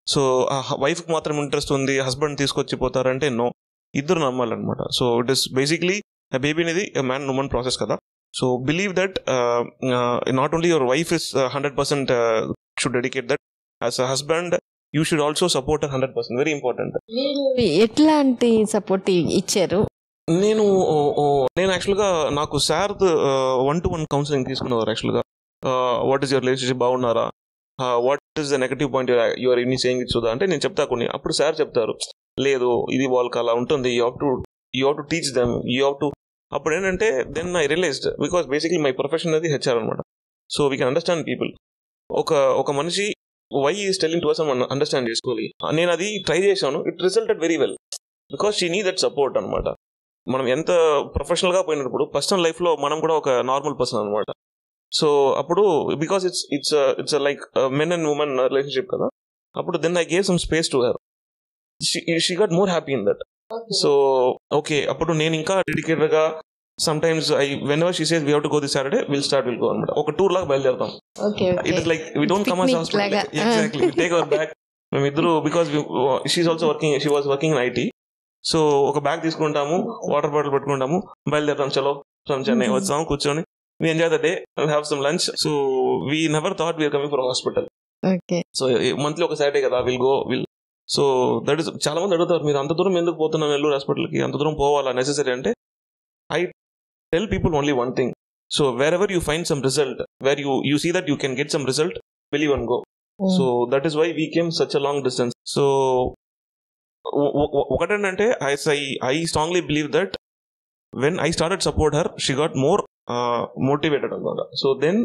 so ఆ వైఫ్కి మాత్రం ఇంట్రెస్ట్ ఉంది హస్బెండ్ తీసుకొచ్చి పోతారంటే నో ఇద్దరు నమ్మాలన్నమాట so it is basically baby అనేది మ్యాన్ ఉమెన్ ప్రాసెస్ కదా so believe that not only your wife is hundred percent should dedicate that as a husband you should also support hundred percent very important ఎట్లాంటి support ఇచ్చారు నేను ఓ- ఓ- నేను యాక్చువల్గా నాకు sir one to one counselling తీసుకున్నారు యాక్చువల్గా వాట్ ఈస్ యువర్ రిలేషన్షిప్ బాగున్నారా what is the negative point your ఇన్ని సేయింగ్ ఇట్ సుదా అంటే నేను చెప్తా కొన్ని అప్పుడు సార్ చెప్తారు లేదు ఇది వాళ్ళకి అలా ఉంటుంది you have to you have to teach them you have to అప్పుడు ఏంటంటే then I realized because basically my profession అది హెచ్ఆర్ అనమాట so we can understand people ఒక ఒక మనిషి why is telling to us మనం అండర్స్టాండ్ చేసుకోవాలి నేను అది ట్రై చేశాను it resulted very well because she need that support అనమాట మనం ఎంత ప్రొఫెషనల్ గా పోయినప్పుడు పర్సనల్ లైఫ్ లో మనం కూడా ఒక నార్మల్ పర్సన్ అనమాట సో అప్పుడు because it's it's it's like men and women relationship కదా అప్పుడు then I gave some space to her she got more happy in that so okay అప్పుడు నేను ఇంకా డెడికేటెడ్ గా sometimes I whenever she says we have to go this Saturday will start will go అనమాట ఒక tour లాగా బయలుదేరుతాం okay it is like we don't come us Picnic hospital లాగా. Exactly we take our bag మేము ఇద్దరు because she also working she was working in IT so ఒక bag తీసుకుంటాము water bottle పెట్టుకుంటాము బయలుదేరుతాం చలో ఫ్రమ్ చెన్నై Mhm. వచ్చాము కూర్చొని we enjoy the day have some lunch so we never thought we're coming for hospital okay so monthly ఒక Saturday కదా will go will so that is చాలా మంది అడుగుతారు మీరు అంత దూరం ఎందుకు పోతున్నారు నెల్లూరు హాస్పిటల్కి అంత దూరం పోవాలా నెసెసరీ అంటే I tell people only one thing so wherever you find some result where you you see that you can get some result will you one go so that is why we came such a long distance so ఒకటేంటంటే I I I strongly believe that when I started support her she got more motivated అనమాట so then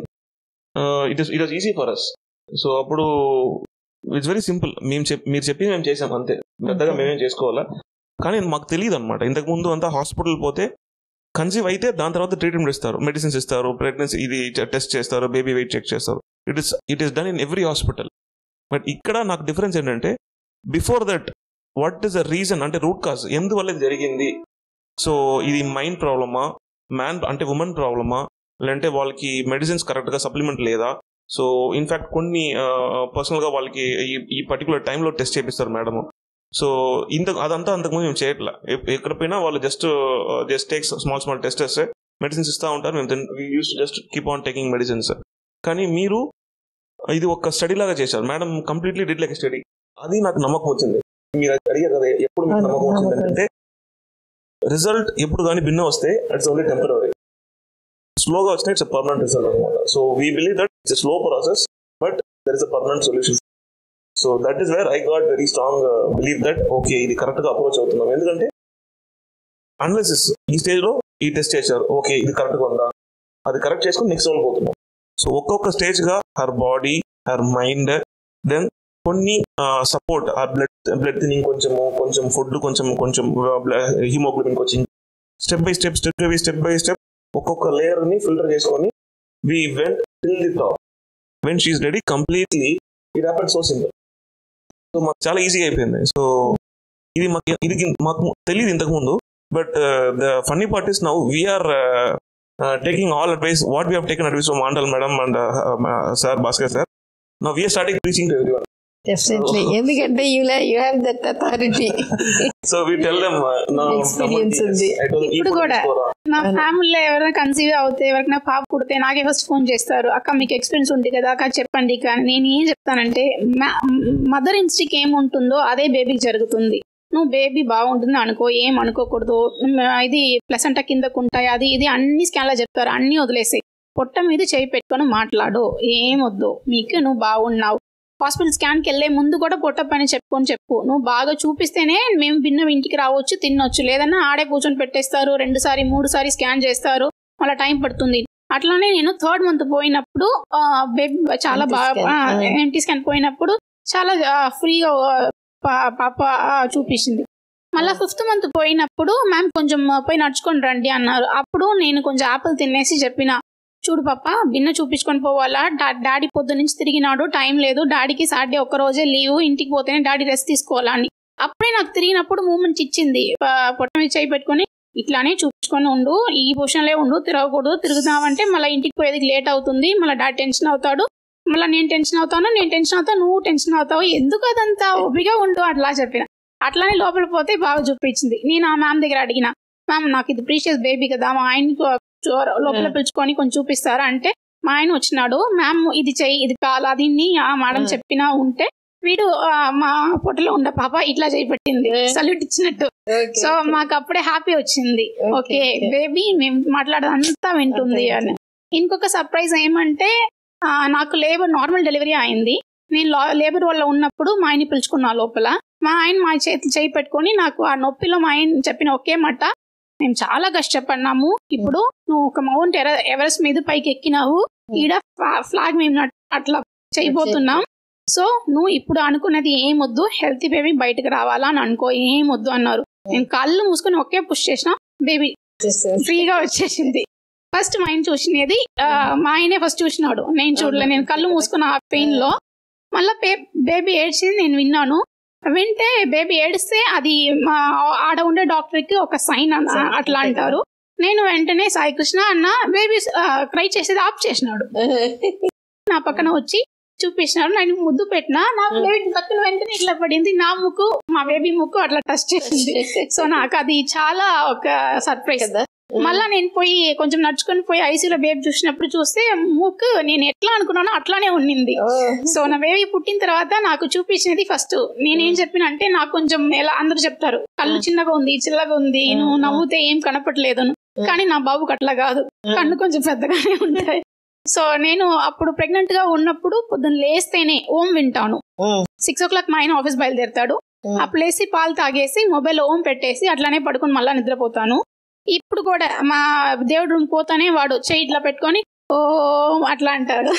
it is it was easy for us so అప్పుడు it's very simple మేము చెప్ మీరు చెప్పి మేము చేసాం అంతే పెద్దగా Okay. మేమేం చేసుకోవాలా కానీ మాకు తెలియదు అనమాట ఇంతకు ముందు అంతా హాస్పిటల్ పోతే కన్సీవ్ అయితే దాని తర్వాత ట్రీట్మెంట్ ఇస్తారు మెడిసిన్స్ ఇస్తారు ప్రెగ్నెన్సీ ఇది టెస్ట్ చేస్తారు బేబీ వెయిట్ చెక్ చేస్తారు it is it is done in every hospital but ఇక్కడ నాకు డిఫరెన్స్ ఏంటంటే before that what is the reason అంటే రూట్ కాజ్ ఎందువల్ల ఇది జరిగింది సో ఇది మైండ్ ప్రాబ్లమా మ్యాన్ అంటే ఉమెన్ ప్రాబ్లమా లేదంటే వాళ్ళకి మెడిసిన్స్ కరెక్ట్గా సప్లిమెంట్ లేదా సో ఇన్ఫాక్ట్ కొన్ని పర్సనల్గా వాళ్ళకి ఈ ఈ పర్టికులర్ టైంలో టెస్ట్ చేపిస్తారు మేడం సో ఇంత అదంతా అంతకుముందు మేము చేయట్లా ఎప్- ఎక్కడ పోయినా వాళ్ళు just just takes small small tests medicines ఇస్తూ ఉంటారు మేము use just keep on taking medicines కానీ మీరు ఇది ఒక స్టడీ లాగా చేశారు madam completely did like study అది నాకు నమ్మకం వచ్చింది మీరు అది అడిగారు కదా ఎప్పుడు మీకు అవును, నమ్మకం వచ్చింది నమ్మకం. అంటే రిజల్ట్ ఎప్పుడు కానీ భిన్న వస్తే ఇట్స్ ఓన్లీ టెంపరీ స్లోగా వచ్చినా ఇట్స్ పర్మనెంట్ రిజల్ట్ అనమాట so we believe that it's slow process but there is a permanent solution so that is where I got very strong believe that okay ఇది correct గా approach అవుతున్నాం ఎందుకంటే analysis ఈ stage లో ఈ test చేశారు okay ఇది కరెక్ట్ గా ఉందా అది కరెక్ట్ చేసుకుని నెక్స్ట్ లెవెల్ పోతున్నాం సో ఒక్కొక్క స్టేజ్ గా her body her mind then కొన్ని సపోర్ట్ ఆ బ్లడ్ బ్లడ్ థినింగ్ కొంచెము కొంచెం ఫుడ్ కొంచెం కొంచెం హిమోగ్లోబిన్ కొంచెం step by step step by step by step ఒక్కొక్క లేయర్ ని ఫిల్టర్ చేసుకొని we went till the top when she ready completely it happen so simple so మాకు చాలా ఈజీగా అయిపోయింది సో ఇది మాకు ఇది మాకు తెలియదు ఇంతకు ముందు but the funny part is now we're taking all advice what we have taken advice from Andal madam and sir Bhaskar sir now we're starting reaching to everyone definitely ఎందుకంటే you you have that authority so we tell them Experience ఉంది. ఇప్పుడు కూడా. నా ఫ్యామిలీలో ఎవరైనా conceive అవుతే ఎవరికైనా పాప పుడితే నాకే ఫస్ట్ ఫోన్ చేస్తారు అక్క మీకు ఎక్స్పీరియన్స్ ఉంది కదా అక్క చెప్పండి కానీ నేను ఏం చెప్తానంటే మదర్ ఇన్స్టిక్ ఏముంటుందో అదే బేబీకి జరుగుతుంది నువ్వు బేబీ బాగుంటుంది అనుకో ఏం అనుకోకూడదు మ్, ఇది ప్లసంట కిందకు ఉంటాయి అది ఇది అన్ని స్కాన్లో చెప్తారు అన్ని వదిలేసాయి పొట్ట మీద చేయి పెట్టుకొని మాట్లాడు ఏం వద్దు మీకు నువ్వు బాగున్నావు హాస్పిటల్ స్కాన్కి వెళ్ళే ముందు కూడా పొట్ట పైన చెప్పుకొని చెప్పు నువ్వు బాగా చూపిస్తేనే మేము భిన్న ఇంటికి రావచ్చు తినొచ్చు లేదన్నా ఆడే కూర్చొని పెట్టేస్తారు రెండు సారి మూడు సారి స్కాన్ చేస్తారు మళ్ళీ టైం పడుతుంది అట్లానే నేను థర్డ్ మంత్ పోయినప్పుడు బేబీ చాలా Empty బాగా scan. ఆ. ఎంటీ స్కాన్ పోయినప్పుడు చాలా ఫ్రీగా పాప ఆ, చూపించింది మళ్ళీ ఫిఫ్త్ మంత్ పోయినప్పుడు మ్యామ్ కొంచెం పోయి నడుచుకొని రండి అన్నారు అప్పుడు నేను కొంచెం ఆపిల్ తినేసి చెప్పిన చూడు పాప బిన్న చూపించుకొని పోవాలా డా- డాడీ పొద్దు నుంచి తిరిగినాడు టైం లేదు డాడీకి సాటర్డే ఒక్క రోజే లీవ్ ఇంటికి పోతేనే డాడీ రెస్ట్ తీసుకోవాలా అని అప్పుడే నాకు తిరిగినప్పుడు మూమెంట్ ఇచ్చింది ప- పొట్ట మీద చేయి పెట్టుకొని ఇట్లానే చూపించుకొని ఉండు ఈ పొజిషన్లే ఉండు తిరగకూడదు తిరుగుతావంటే మళ్ళీ ఇంటికి పోయేది లేట్ అవుతుంది మళ్ళీ డాడీ టెన్షన్ అవుతాడు మళ్ళీ నేను టెన్షన్ అవుతాను నేను టెన్షన్ అవుతాను నువ్వు టెన్షన్ అవుతావు ఎందుకు అదంతా ఒప్పిగా ఉండు అట్లా చెప్పిన అట్లానే లోపల పోతే బాగా చూపించింది నేను ఆ మ్యామ్ దగ్గర అడిగిన మ్యామ్ నాకు ఇది ప్రీషియస్ బేబీ కదా మా ఆయన లోపల Hmm. పిలుచుకొని కొంచెం చూపిస్తారా అంటే మా ఆయన వచ్చినాడు మ్యామ్ ఇది చెయ్యి ఇది కాలా దీన్ని ఆ మేడం Hmm. చెప్పినా ఉంటే వీడు ఆ, మా పొట్టలో ఉన్న పాప ఇట్లా చేయి పెట్టింది Hmm. సల్యూట్ ఇచ్చినట్టు సో మాకు అప్పుడే హ్యాపీ వచ్చింది ఓకే బేబీ మేము మాట్లాడదంతా వింటుంది Okay, అని ఇంకొక సర్ప్రైజ్ ఏమంటే ఆ, నాకు లేబర్ నార్మల్ డెలివరీ అయింది నేను లేబర్ వల్ల ఉన్నప్పుడు మా ఆయన్ని పిలుచుకున్నా లోపల మా ఆయన మా చేతి చేయి పెట్టుకొని నాకు ఆ నొప్పిలో మా ఆయన చెప్పిన ఒకే మాట మేము చాలా కష్టపడినాము ఇప్పుడు నువ్వు ఒక మౌంట్ ఎర- ఎవరెస్ట్ మీద పైకి ఎక్కినావు ఈడ ఫ్లాగ్ మేము నట్- అట్లా చేయబోతున్నాం సో నువ్వు ఇప్పుడు అనుకున్నది ఏం వద్దు హెల్తీ బేబీ బయటకు రావాలా అని అనుకో ఏం వద్దు అన్నారు నేను కళ్ళు మూసుకొని ఒకే పుష్ చేసిన బేబీ ఫ్రీగా వచ్చేసింది ఫస్ట్ మా ఆయన చూసినది ఆ, మా ఆయనే ఫస్ట్ చూసినాడు నేను చూడలే నేను కళ్ళు మూసుకున్న ఆ పెయిన్ లో మళ్ళా బేబీ ఏడ్చింది నేను విన్నాను వింటే బేబీ ఏడిస్తే అది మా ఆడ ఉండే డాక్టర్ కి ఒక సైన్ అట్లా అంటారు నేను వెంటనే సాయి కృష్ణ అన్న బేబీ క్రై చేసేది ఆఫ్ చేసినాడు నా పక్కన వచ్చి చూపించినాడు నేను ముద్దు పెట్టినా నా బేబీ పక్కన వెంటనే ఇట్లా పడింది నా ముక్కు మా బేబీ ముక్కు అట్లా టచ్ చేసింది సో నాకు అది చాలా ఒక సర్ప్రైజ్ కదా మళ్ళా నేను పోయి కొంచెం నడుచుకొని పోయి ఐసీలో బేబీ చూసినప్పుడు చూస్తే ముక్కు నేను ఎట్లా అనుకున్నానో అట్లానే ఉండింది సో నా బేబీ పుట్టిన తర్వాత నాకు చూపించినది ఫస్ట్ నేనేం చెప్పిన అంటే నాకు కొంచెం ఎలా అందరూ చెప్తారు కళ్ళు చిన్నగా ఉంది చిల్లగా ఉంది నువ్వు నవ్వుతే ఏం కనపట్లేదు అని. కానీ నా బాబుకి అట్లా కాదు కళ్ళు కొంచెం పెద్దగానే ఉంటాయి సో నేను అప్పుడు ప్రెగ్నెంట్ గా ఉన్నప్పుడు పొద్దున్న లేస్తేనే ఓం వింటాను సిక్స్ ఓ క్లాక్ మా ఆయన ఆఫీస్ బయలుదేరుతాడు అప్పుడు లేసి పాలు తాగేసి మొబైల్ ఓం పెట్టేసి అట్లానే పడుకొని మళ్ళీ నిద్రపోతాను ఇప్పుడు కూడా మా దేవుడు రూమ్ పోతానే వాడు చెయ్యి ఇట్లా పెట్టుకొని ఓ అట్లా అంటాడు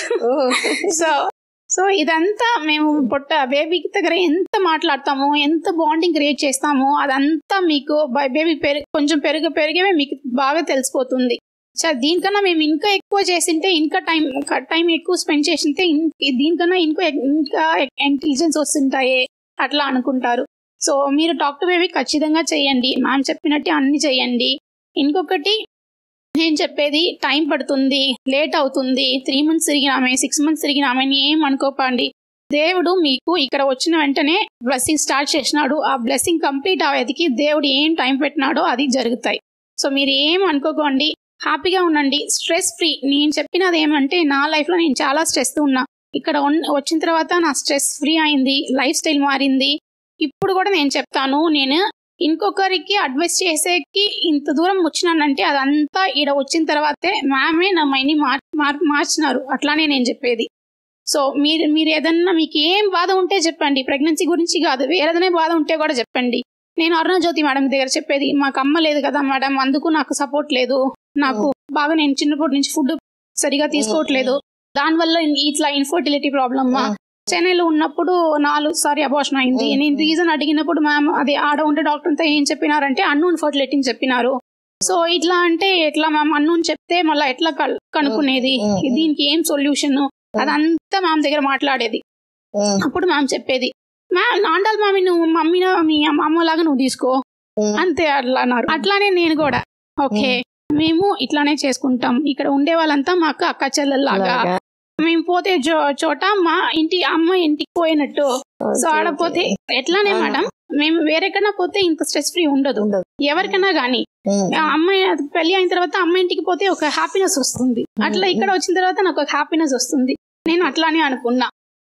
సో సో ఇదంతా మేము పొట్ట బేబీకి దగ్గర ఎంత మాట్లాడతామో ఎంత బాండింగ్ క్రియేట్ చేస్తామో అదంతా మీకు బేబీ పెరుగు కొంచెం పెరుగు పెరిగే మీకు బాగా తెలిసిపోతుంది సో దీనికన్నా మేము ఇంకా ఎక్కువ చేసింటే ఇంకా టైం టైం ఎక్కువ స్పెండ్ చేసింటే ఇన్- దీనికన్నా ఇంకో ఇంకా ఇంటెలిజెన్స్ వస్తుంటాయే అట్లా అనుకుంటారు సో మీరు టాక్ టు బేబీ ఖచ్చితంగా చేయండి మ్యామ్ చెప్పినట్టు అన్ని చేయండి ఇంకొకటి నేను చెప్పేది టైం పడుతుంది లేట్ అవుతుంది త్రీ మంత్స్ తిరిగినామే సిక్స్ మంత్స్ తిరిగినామే అని ఏం అనుకోపండి దేవుడు మీకు ఇక్కడ వచ్చిన వెంటనే బ్లెస్సింగ్ స్టార్ట్ చేసినాడు ఆ బ్లెస్సింగ్ కంప్లీట్ అయ్యేదికి దేవుడు ఏం టైం పెట్టినాడో అది జరుగుతాయి సో మీరు ఏం అనుకోకండి హ్యాపీగా ఉండండి స్ట్రెస్ ఫ్రీ నేను చెప్పినది ఏమంటే నా లైఫ్లో నేను చాలా స్ట్రెస్ ఉన్నా ఇక్కడ ఉన్- వచ్చిన తర్వాత నా స్ట్రెస్ ఫ్రీ అయింది లైఫ్ స్టైల్ మారింది ఇప్పుడు కూడా నేను చెప్తాను నేను ఇంకొకరికి అడ్వైస్ చేసేకి ఇంత దూరం వచ్చినానంటే అదంతా ఈడ వచ్చిన తర్వాతే మ్యామే నా మైండ్ని మార్ మార్- మార్చినారు అట్లానే నేను చెప్పేది సో మీరు మీరు ఏదన్నా మీకు ఏం బాధ ఉంటే చెప్పండి ప్రెగ్నెన్సీ గురించి కాదు వేరేదనే బాధ ఉంటే కూడా చెప్పండి నేను అరుణ జ్యోతి మేడం దగ్గర చెప్పేది మాకు అమ్మ లేదు కదా మేడం అందుకు నాకు సపోర్ట్ లేదు నాకు బాగా నేను చిన్నప్పటి నుంచి ఫుడ్ సరిగా తీసుకోవట్లేదు దానివల్ల ఇట్లా ఇన్ఫర్టిలిటీ ప్రాబ్లమ్ Mm. చెన్నైలో ఉన్నప్పుడు నాలుగు సారి అబార్షన్ అయింది Mm. నేను రీజన్ అడిగినప్పుడు మ్యామ్ అది ఆడ ఉండే డాక్టర్ అంతా ఏం చెప్పినారంటే అన్నోన్ ఫర్టిలిటీ అని చెప్పినారు సో ఇట్లా అంటే ఎట్లా మ్యామ్ అన్నోన్ చెప్తే మళ్ళీ ఎట్లా కల్- కనుక్కునేది Mm. Mm. దీనికి ఏం సొల్యూషన్ అదంతా మ్యామ్ దగ్గర మాట్లాడేది అప్పుడు మ్యామ్ చెప్పేది మ్యామ్ ఆండాల్ మామి నువ్వు మమ్మీ మీ అమ్మలాగా నువ్వు తీసుకో అంతే అట్లా అన్నారు అట్లానే నేను కూడా ఓకే మేము ఇట్లానే చేసుకుంటాం ఇక్కడ ఉండే వాళ్ళంతా మాకు అక్క చెల్లెల్లాగా మేము పోతే చో- చోట మా ఇంటి అమ్మ ఇంటికి పోయినట్టు సో ఆడపోతే ఎట్లానే ఆ. మేడం మేము వేరేకన్నా పోతే ఇంత స్ట్రెస్ ఫ్రీ ఉండదు ఉండదు. ఎవరికైనా గానీ ఆ అమ్మాయి పెళ్లి అయిన తర్వాత అమ్మ ఇంటికి పోతే ఒక హ్యాపీనెస్ వస్తుంది అట్లా ఇక్కడ వచ్చిన తర్వాత నాకు ఒక హ్యాపీనెస్ వస్తుంది నేను అట్లానే అనుకున్నా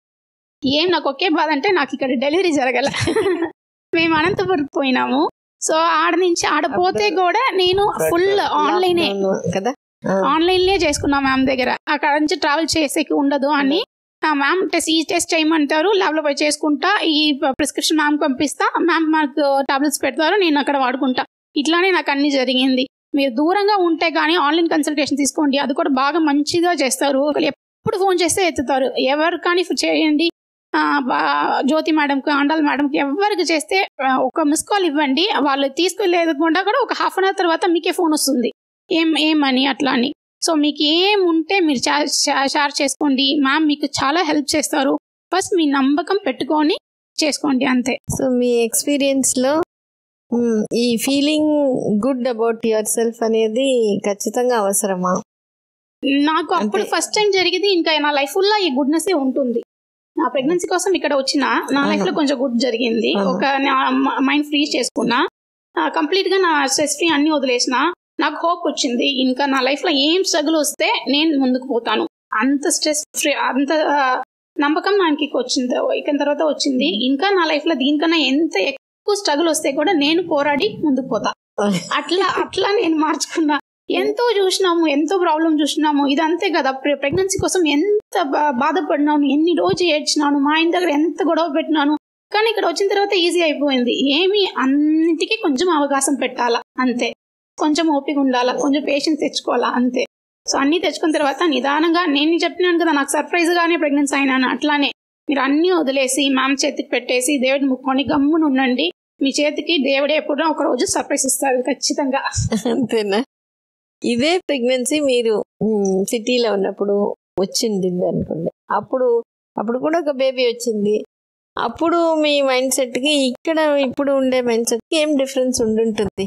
ఏం నాకు ఒకే బాధ అంటే నాకు ఇక్కడ డెలివరీ జరగల మేము అనంతపురం పోయినాము సో ఆడ నుంచి ఆడ పోతే కూడా నేను ఫుల్ ఆన్లైనే కదా ఆన్లైన్లే చేసుకున్నాం మ్యామ్ దగ్గర అక్కడ నుంచి ట్రావెల్ చేసేకి ఉండదు అని ఆ మ్యామ్ టెస్ట్ ఈ టెస్ట్ చేయమంటారు ల్యాబ్ లో పోయి చేసుకుంటా ఈ ప్రిస్క్రిప్షన్ మ్యామ్ పంపిస్తా మ్యామ్ మాకు టాబ్లెట్స్ పెడతారు నేను అక్కడ వాడుకుంటా ఇట్లానే నాకు అన్ని జరిగింది మీరు దూరంగా ఉంటే కానీ ఆన్లైన్ కన్సల్టేషన్ తీసుకోండి అది కూడా బాగా మంచిగా చేస్తారు ఎప్పుడు ఫోన్ చేస్తే ఎత్తుతారు ఎవరు కానీ చేయండి ఆ, బా- జ్యోతి మేడంకి ఆండాల్ మేడంకి ఎవరికి చేస్తే ఆ, ఒక మిస్ కాల్ ఇవ్వండి వాళ్ళు తీసుకోలేకుండా కూడా ఒక హాఫ్ అన్ అవర్ తర్వాత మీకే ఫోన్ వస్తుంది ఏం ఏమని అట్లా అని సో మీకు ఏం ఉంటే మీరు షేర్ చేసుకోండి మ్యామ్ మీకు చాలా హెల్ప్ చేస్తారు ఫస్ట్ మీ నమ్మకం పెట్టుకొని చేసుకోండి అంతే సో మీ ఎక్స్పీరియన్స్ లో మ్, ఈ feeling good about yourself అనేది ఖచ్చితంగా అవసరమా నాకు అప్పుడు అంతే. ఫస్ట్ టైం జరిగింది ఇంకా నా లైఫ్ లో ఈ గుడ్నెస్ ఉంటుంది నా ప్రెగ్నెన్సీ కోసం ఇక్కడ వచ్చిన నా లైఫ్ లో అవును. కొంచెం గుడ్ జరిగింది అవును. ఒక మైండ్ ఫ్రీ చేసుకున్నా కంప్లీట్ గా నా స్ట్రెస్ ఫ్రీ అన్ని వదిలేసిన నాకు హోప్ వచ్చింది ఇంకా నా లైఫ్ లో ఏం స్ట్రగుల్ వస్తే నేను ముందుకు పోతాను అంత స్ట్రెస్ ఫ్రీ అంత ఆ, నమ్మకం నాకు వచ్చింది ఇక తర్వాత వచ్చింది ఇంకా నా లైఫ్ లో దీనికన్నా ఎంత ఎక్కువ స్ట్రగుల్ వస్తే కూడా నేను పోరాడి ముందుకు పోతా అట్లా అట్లా నేను మార్చుకున్నా ఎంతో చూసినాము ఎంతో ప్రాబ్లం చూసినాము ఇది అంతే కదా ప్రెగ్నెన్సీ కోసం ఎంత బా- బాధపడినాను ఎన్ని రోజు ఏడ్చినాను మా ఆయన దగ్గర ఎంత గొడవ పెట్టినాను కానీ ఇక్కడ వచ్చిన తర్వాత ఈజీ అయిపోయింది ఏమి అన్నిటికీ కొంచెం అవకాశం పెట్టాలా అంతే కొంచెం ఓపిక ఉండాలా కొంచెం పేషెన్స్ తెచ్చుకోవాలా అంతే సో అన్ని తెచ్చుకున్న తర్వాత నిదానంగా నేను చెప్పినాను కదా నాకు సర్ప్రైజ్ గానే ప్రెగ్నెన్సీ అయినాను అట్లానే మీరు అన్ని వదిలేసి మ్యామ్ చేతికి పెట్టేసి దేవుడిని ముక్కొని గమ్మున ఉండండి మీ చేతికి దేవుడే ఎప్పుడో ఒక రోజు సర్ప్రైజ్ ఇస్తారు ఖచ్చితంగా అంతేనా ఇదే ప్రెగ్నెన్సీ మీరు సిటీలో ఉన్నప్పుడు వచ్చింది అనుకోండి అప్పుడు అప్పుడు కూడా ఒక బేబీ వచ్చింది అప్పుడు మీ మైండ్ సెట్ కి ఇక్కడ ఇప్పుడు ఉండే మైండ్ సెట్ కి ఏం డిఫరెన్స్ ఉండుంటుంది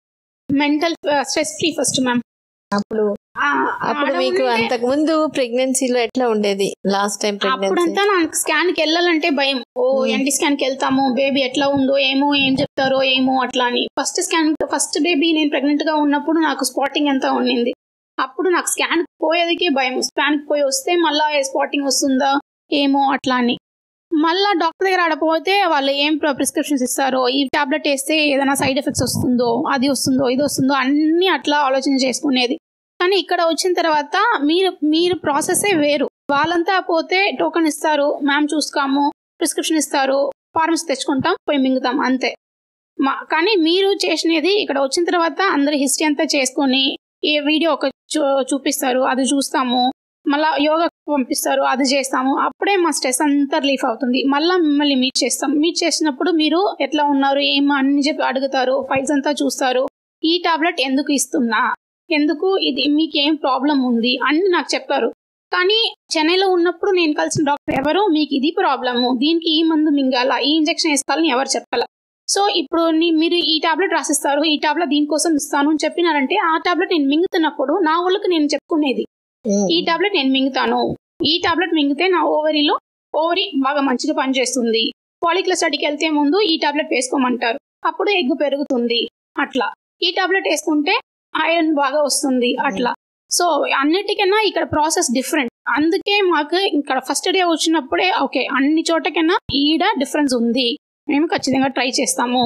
mental stress free first ma'am అప్పుడు అప్పుడు మీకు అంతకు ముందు ప్రెగ్నెన్సీలో ఎట్లా ఉండేది లాస్ట్ టైం ప్రెగ్నెన్సీ అప్పుడంతా నాకు స్కాన్ కి వెళ్ళాలంటే భయం ఓ Hmm. ఎన్టీ స్కాన్ కి వెళ్తాము బేబీ ఎట్లా ఉందో ఏమో ఏం చెప్తారో ఏమో అట్లా అని ఫస్ట్ స్కాన్ ఫస్ట్ బేబీ నేను ప్రెగ్నెంట్ గా ఉన్నప్పుడు నాకు స్పాటింగ్ అంతా ఉండింది అప్పుడు నాకు స్కాన్ పోయేదికే భయం స్కాన్ కి పోయి వస్తే మళ్ళా స్పాటింగ్ వస్తుందా ఏమో అట్లా అని మళ్ళా డాక్టర్ దగ్గర ఆడపోతే వాళ్ళు ఏం ప్రిస్క్రిప్షన్స్ ఇస్తారో ఈ టాబ్లెట్ వేస్తే ఏదైనా సైడ్ ఎఫెక్ట్స్ వస్తుందో అది వస్తుందో ఇది వస్తుందో అన్ని అట్లా ఆలోచన చేసుకునేది కానీ ఇక్కడ వచ్చిన తర్వాత మీరు మీరు ప్రాసెసే వేరు వాళ్ళంతా పోతే టోకెన్ ఇస్తారు మ్యామ్ చూసుకోము ప్రిస్క్రిప్షన్ ఇస్తారు ఫార్మసీ తెచ్చుకుంటాం పోయి మింగుతాం అంతే మా కానీ మీరు చేసినది ఇక్కడ వచ్చిన తర్వాత అందరి హిస్టరీ అంతా చేసుకొని ఏ వీడియో ఒక చూ- చూపిస్తారు అది చూస్తాము మళ్ళా యోగా పంపిస్తారు అది చేస్తాము అప్పుడే మా స్ట్రెస్ అంతా రిలీఫ్ అవుతుంది మళ్ళీ మిమ్మల్ని మీట్ చేస్తాం మీట్ చేసినప్పుడు మీరు ఎట్లా ఉన్నారు ఏం అన్ని చెప్పి అడుగుతారు ఫైల్స్ అంతా చూస్తారు ఈ టాబ్లెట్ ఎందుకు ఇస్తున్నా ఎందుకు ఇది మీకు ఏం ప్రాబ్లం ఉంది అన్ని నాకు చెప్తారు కానీ చెన్నైలో ఉన్నప్పుడు నేను కలిసిన డాక్టర్ ఎవరు మీకు ఇది ప్రాబ్లము దీనికి ఈ మందు మింగాల ఈ ఇంజెక్షన్ వేసుకోవాలని ఎవరు చెప్పాల సో ఇప్పుడు నీ- మీరు ఈ టాబ్లెట్ రాసిస్తారు ఈ టాబ్లెట్ దీనికోసం ఇస్తాను అని చెప్పినారంటే ఆ టాబ్లెట్ నేను మింగుతున్నప్పుడు నా వాళ్ళకి నేను చెప్పుకునేది ఈ టాబ్లెట్ నేను మింగుతాను ఈ టాబ్లెట్ మింగితే నా ఓవరీలో ఓవరీ బాగా మంచిగా పనిచేస్తుంది పాలిక్ల స్టడీకి వెళ్తే ముందు ఈ టాబ్లెట్ వేసుకోమంటారు అప్పుడు ఎగ్ పెరుగుతుంది అట్లా ఈ టాబ్లెట్ వేసుకుంటే ఐరన్ బాగా వస్తుంది అట్లా సో అన్నిటికన్నా ఇక్కడ ప్రాసెస్ డిఫరెంట్ అందుకే మాకు ఇక్కడ ఫస్ట్ డే వచ్చినప్పుడే ఓకే అన్ని చోటకన్నా ఈడ డిఫరెన్స్ ఉంది మేము ఖచ్చితంగా ట్రై చేస్తాము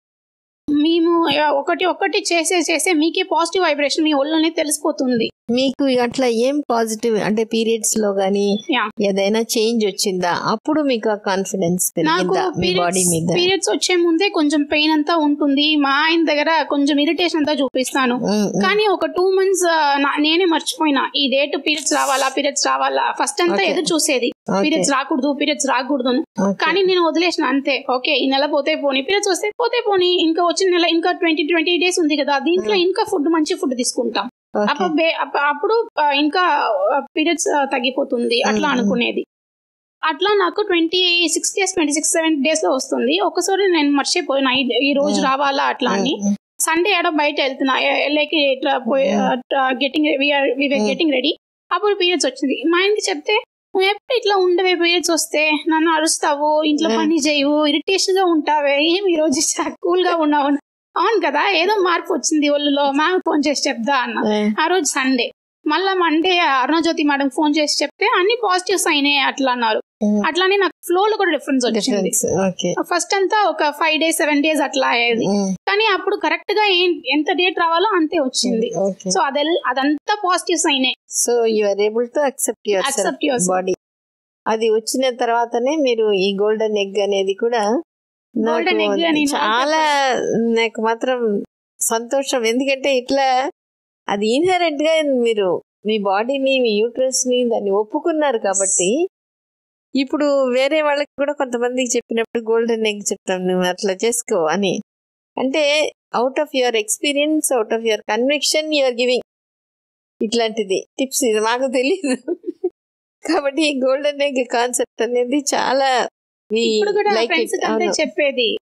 మేము ఆ, ఒకటి ఒకటి చేసే చేసే మీకే పాజిటివ్ వైబ్రేషన్ మీ ఒళ్ళనే తెలిసిపోతుంది మీకు అట్లా ఏం పాజిటివ్ అంటే పీరియడ్స్ లో గానీ Yeah. ఏదైనా చేంజ్ వచ్చిందా అప్పుడు మీకు ఆ కాన్ఫిడెన్స్ నాకు పెరిగిందా మీ బాడీ మీద పీరియడ్స్ వచ్చే ముందే కొంచెం పెయిన్ అంతా ఉంటుంది మా ఆయన దగ్గర కొంచెం ఇరిటేషన్ అంతా చూపిస్తాను ఉమ్, ఉమ్. కానీ ఒక టూ మంత్స్ నేనే మర్చిపోయినా ఈ డేట్ పీరియడ్స్ రావాలా పీరియడ్స్ రావాలా ఫస్ట్ అంతా Okay. ఎదురు చూసేది Okay. పీరియడ్స్ రాకూడదు పీరియడ్స్ రాకూడదు అని. Okay. కానీ నేను వదిలేసిన అంతే ఓకే ఈ నెల పోతే పోనీ పీరియడ్స్ వస్తే పోతే పోనీ ఇంకా వచ్చిన నెల ఇంకా ట్వంటీ ట్వంటీ డేస్ ఉంది కదా దీంట్లో ఇంకా ఫుడ్ మంచి ఫుడ్ తీసుకుంటాం Okay. అప్పుడు బే- అప్ప- అప్పుడు ఆ, ఇంకా పీరియడ్స్ తగ్గిపోతుంది అట్లా Mm. అనుకునేది అట్లా నాకు twenty six days twenty six seven days లో వస్తుంది ఒకసారి నేను మర్చిపోయినా ఈ- ఈ రోజు Mm. రావాలా అట్లా అని ఉమ్, ఉమ్. సండే ఆడ బయట వెళ్తున్నా లైక్ ఇట్లా పోయి గెటింగ్ Mm. గెటింగ్ రెడీ అప్పుడు పీరియడ్స్ వచ్చింది మా ఆయనకి చెప్తే నువ్వు ఎప్పుడు ఇట్లా ఉండవే పీరియడ్స్ వస్తే నన్ను అరుస్తావు ఇంట్లో Mm. పని చేయవు ఇరిటేషన్ గా ఉంటావే ఏం ఈ రోజు కూల్ గా ఉన్నావు అవును కదా ఏదో మార్పు వచ్చింది ఒళ్ళులో మ్యామ్ ఫోన్ చేసి చెప్దా అన్న ఏ, ఆ రోజు సండే మళ్ళా మండే అరుణజ్యోతి మేడం ఫోన్ చేసి చెప్తే అన్ని పాజిటివ్స్ అయినాయి అట్లా అన్నారు ఉమ్. అట్లానే నాకు ఫ్లో లో కూడా డిఫరెన్స్ వచ్చింది Difference. Okay. ఫస్ట్ అంతా ఒక ఫైవ్ డేస్ సెవెన్ డేస్ అట్లా అయ్యేది ఉమ్, కానీ అప్పుడు కరెక్ట్ గా ఏం ఎంత డేట్ రావాలో అంతే వచ్చింది Okay. సో అదెల్ అదంతా పాజిటివ్స్ అయినాయి so you are able to accept your Accept yourself. Body అది వచ్చిన తర్వాతనే మీరు ఈ గోల్డెన్ ఎగ్ అనేది కూడా Golden నాకు egg అని చాలా నాకు మాత్రం సంతోషం ఎందుకంటే ఇట్లా అది ఇన్హెరెంట్ గా మీరు మీ బాడీని మీ యూట్రస్ ని దాన్ని ఒప్పుకున్నారు కాబట్టి ఇప్పుడు వేరే వాళ్ళకి కూడా కొంతమందికి చెప్పినప్పుడు గోల్డెన్ ఎగ్ చెప్తాం నువ్వు అట్లా చేసుకో అని అంటే out of your experience out of your conviction your giving ఇట్లాంటిది టిప్స్ ఇది మాకు తెలియదు కాబట్టి గోల్డెన్ ఎగ్ కాన్సెప్ట్ అనేది చాలా we ఇప్పుడు కూడా like ఫ్రెండ్స్ it. అంతే అవును. చెప్పేది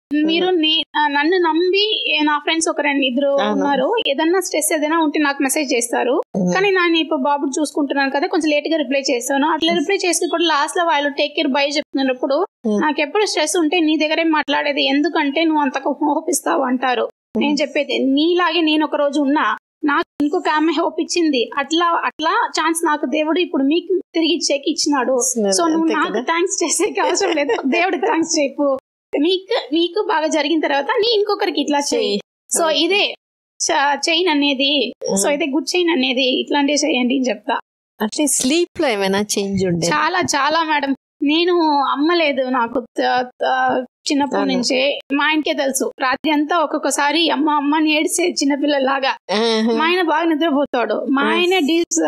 మీరు నే- ఆ, నన్ను నమ్మి ఏ, నా ఫ్రెండ్స్ ఒక రెండు ఇద్దరు అవును. ఉన్నారు ఏదన్నా స్ట్రెస్ ఏదైనా ఉంటే నాకు మెసేజ్ చేస్తారు కానీ నేను ఇప్పుడు బాబు చూసుకుంటున్నాను కదా కొంచెం లేట్ గా రిప్లై చేస్తాను అట్లా రిప్లై చేసి కూడా లాస్ట్ లో వాళ్ళు టేక్ కేర్ బై చెప్తున్నప్పుడు Hmm. నాకు ఎప్పుడు స్ట్రెస్ ఉంటే నీ దగ్గరే మాట్లాడేది ఎందుకంటే నువ్వు అంతకు హోప్ ఇస్తావు అంటారు నేను చెప్పేది నీలాగే నేను ఒక రోజు ఉన్నా నాకు ఇంకొక ఆమె హోప్ ఇచ్చింది అట్లా అట్లా ఛాన్స్ నాకు దేవుడు ఇప్పుడు మీకు తిరిగి ఇచ్చేకి ఇచ్చినాడు సో నువ్వు అంతే నాకు కదా థ్యాంక్స్ చేసేకి అవసరం లేదు దేవుడికి థ్యాంక్స్ చెప్పు మీకు మీకు బాగా జరిగిన తర్వాత నీ ఇంకొకరికి ఇట్లా చెయ్యి సో ఇదే చైన్ అనేది సో ఇదే గుడ్ చైన్ అనేది ఇట్లాంటివి చేయండి అని చెప్తా అట్లే స్లీప్ లో ఏమైనా చేంజ్ ఉండే చాలా చాలా మేడం నేను అమ్మలేదు నాకు త- త- చిన్నప్పటి అవునా? నుంచే మా ఆయనకే తెలుసు రాత్రి అంతా ఒక్కొక్కసారి అమ్మ అమ్మ అని ఏడిసే చిన్నపిల్లలాగా మా ఆయన బాగా నిద్రపోతాడు మా Yes. ఆయన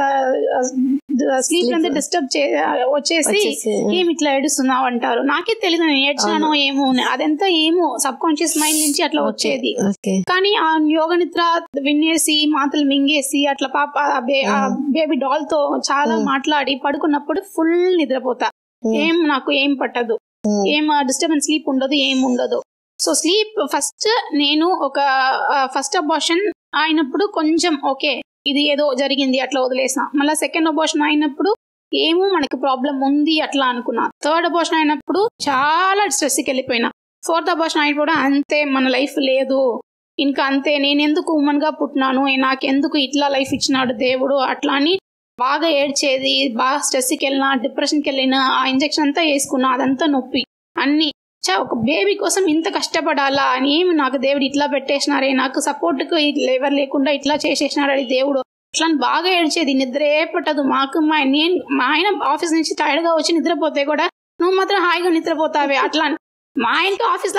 స్లీప్ Sleep. అంతా డిస్టర్బ్ వచ్చేసి వచ్చేసి, ఏమి ఇట్లా ఏడుస్తున్నావు అంటారు నాకే తెలియదు నేను ఏడ్చానో ఏమో అని. అదంతా ఏమో సబ్ కాన్షియస్ మైండ్ నుంచి అట్లా వచ్చేది ఓకే కానీ ఆ యోగ నిద్ర వినేసి మాటలు మింగేసి అట్లా పాప ఆ బే- ఆ బేబీ డాల్ తో చాలా Mm. మాట్లాడి పడుకున్నప్పుడు ఫుల్ నిద్రపోతా ఏం నాకు ఏం పట్టదు ఏం డిస్టర్బెన్స్ స్లీప్ ఉండదు ఏం ఉండదు సో స్లీప్ ఫస్ట్ నేను ఒక ఫస్ట్ అబార్షన్ అయినప్పుడు కొంచెం ఓకే ఇది ఏదో జరిగింది అట్లా వదిలేసిన మళ్ళీ సెకండ్ అబార్షన్ అయినప్పుడు ఏమో మనకి ప్రాబ్లం ఉంది అట్లా అనుకున్నా థర్డ్ అబార్షన్ అయినప్పుడు చాలా స్ట్రెస్కి వెళ్ళిపోయినా ఫోర్త్ అబార్షన్ అయినప్పుడు అంతే మన లైఫ్ లేదు ఇంకా అంతే నేను ఎందుకు ఉమెన్ గా పుట్టినాను నాకెందుకు ఇట్లా లైఫ్ ఇచ్చినాడు దేవుడు అట్లా అని బాగా ఏడ్చేది బాగా స్ట్రెస్కి వెళ్ళినా డిప్రెషన్కి వెళ్ళినా ఆ ఇంజెక్షన్ అంతా వేసుకున్నా అదంతా నొప్పి అన్ని చా ఒక బేబీ కోసం ఇంత కష్టపడాలా అని ఏమి నాకు దేవుడు ఇట్లా పెట్టేసినారే నాకు సపోర్ట్కి ఎవరు లేకుండా ఇట్లా చేసేసినాడు దేవుడు అట్లా అని బాగా ఏడ్చేది నిద్రే పట్టదు మాకు మా నేను మా ఆయన ఆఫీస్ నుంచి టైర్డ్ గా వచ్చి నిద్రపోతే కూడా నువ్వు మాత్రం హాయిగా నిద్రపోతావే అట్లా అని. మా ఆయనకి ఆఫీస్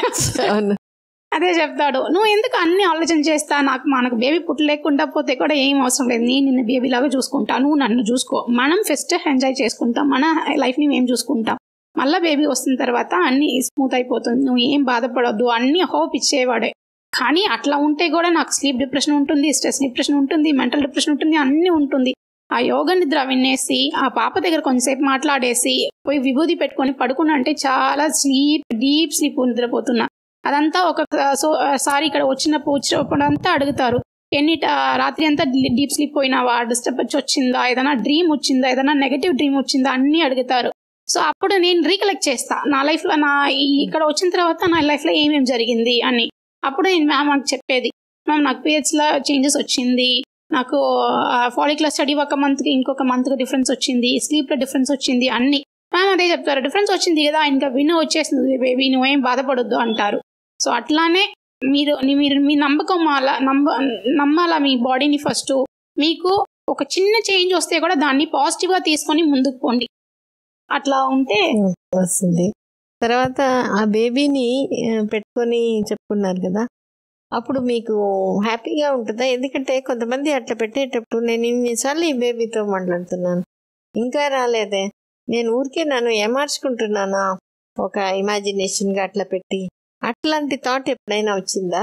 అవును అదే చెప్తాడు నువ్వు ఎందుకు అన్ని ఆలోచన చేస్తా నాకు మనకు బేబీ పుట్టలేకుండా పోతే కూడా ఏం అవసరం లేదు నేను నిన్ను బేబీ లాగా చూసుకుంటా నువ్వు నన్ను చూసుకో మనం ఫస్ట్ ఎంజాయ్ చేసుకుంటాం మన లైఫ్ ని మేము చూసుకుంటాం మళ్ళీ బేబీ వస్తున్న తర్వాత అన్ని స్మూత్ అయిపోతుంది నువ్వు ఏం బాధపడొద్దు అన్ని హోప్ ఇచ్చేవాడే కానీ అట్లా ఉంటే కూడా నాకు స్లీప్ డిప్రెషన్ ఉంటుంది స్ట్రెస్ డిప్రెషన్ ఉంటుంది మెంటల్ డిప్రెషన్ ఉంటుంది అన్ని ఉంటుంది ఆ యోగ నిద్ర వినేసి ఆ పాప దగ్గర కొంతసేపు మాట్లాడేసి పోయి విభూది పెట్టుకొని పడుకున్నా అంటే చాలా స్లీప్ డీప్ స్లీప్ నిద్రపోతున్నా అదంతా ఒక సో సారీ ఇక్కడ వచ్చినప్పుడు వచ్చినప్పుడు అంతా అడుగుతారు ఎన్ని ట- రాత్రి అంతా డీప్ స్లీప్ పోయినావా డిస్టర్బెన్స్ వచ్చిందా ఏదైనా డ్రీమ్ వచ్చిందా ఏదైనా నెగటివ్ డ్రీమ్ వచ్చిందా అన్ని అడుగుతారు సో అప్పుడు నేను రీకలెక్ట్ చేస్తా నా లైఫ్ లో నా ఈ- ఇక్కడ వచ్చిన తర్వాత నా లైఫ్ లో ఏమేమి జరిగింది అని అప్పుడు నేను మ్యామ్ నాకు చెప్పేది మ్యామ్ నాకు పీరియడ్స్ లో చేంజెస్ వచ్చింది నాకు ఫాలిక్యులర్ స్టడీ ఒక మంత్ కి ఇంకొక మంత్ కి డిఫరెన్స్ వచ్చింది స్లీప్ లో డిఫరెన్స్ వచ్చింది అన్ని మ్యామ్ అదే చెప్తారు డిఫరెన్స్ వచ్చింది కదా ఇంకా విను వచ్చేసింది బేబీ నువ్వేం బాధపడొద్దు అంటారు సో అట్లానే మీరు ని- మీరు మీ నమ్మకం అలా నమ్మ నమ్మాలా మీ బాడీని ఫస్ట్ మీకు ఒక చిన్న చేంజ్ వస్తే కూడా దాన్ని పాజిటివ్ గా తీసుకొని ముందుకు పోండి అట్లా ఉంటే వస్తుంది తర్వాత ఆ బేబీని ఆ, పెట్టుకొని చెప్పుకున్నారు కదా అప్పుడు మీకు హ్యాపీగా ఉంటుందా ఎందుకంటే కొంతమంది అట్లా పెట్టేటప్పుడు నేను ఇన్నిసార్లు ఈ బేబీతో మాట్లాడుతున్నాను ఇంకా రాలేదే నేను ఊరికే నన్ను ఏమార్చుకుంటున్నానా ఒక ఇమాజినేషన్గా అట్లా పెట్టి అట్లాంటి థాట్ ఎప్పుడైనా వచ్చిందా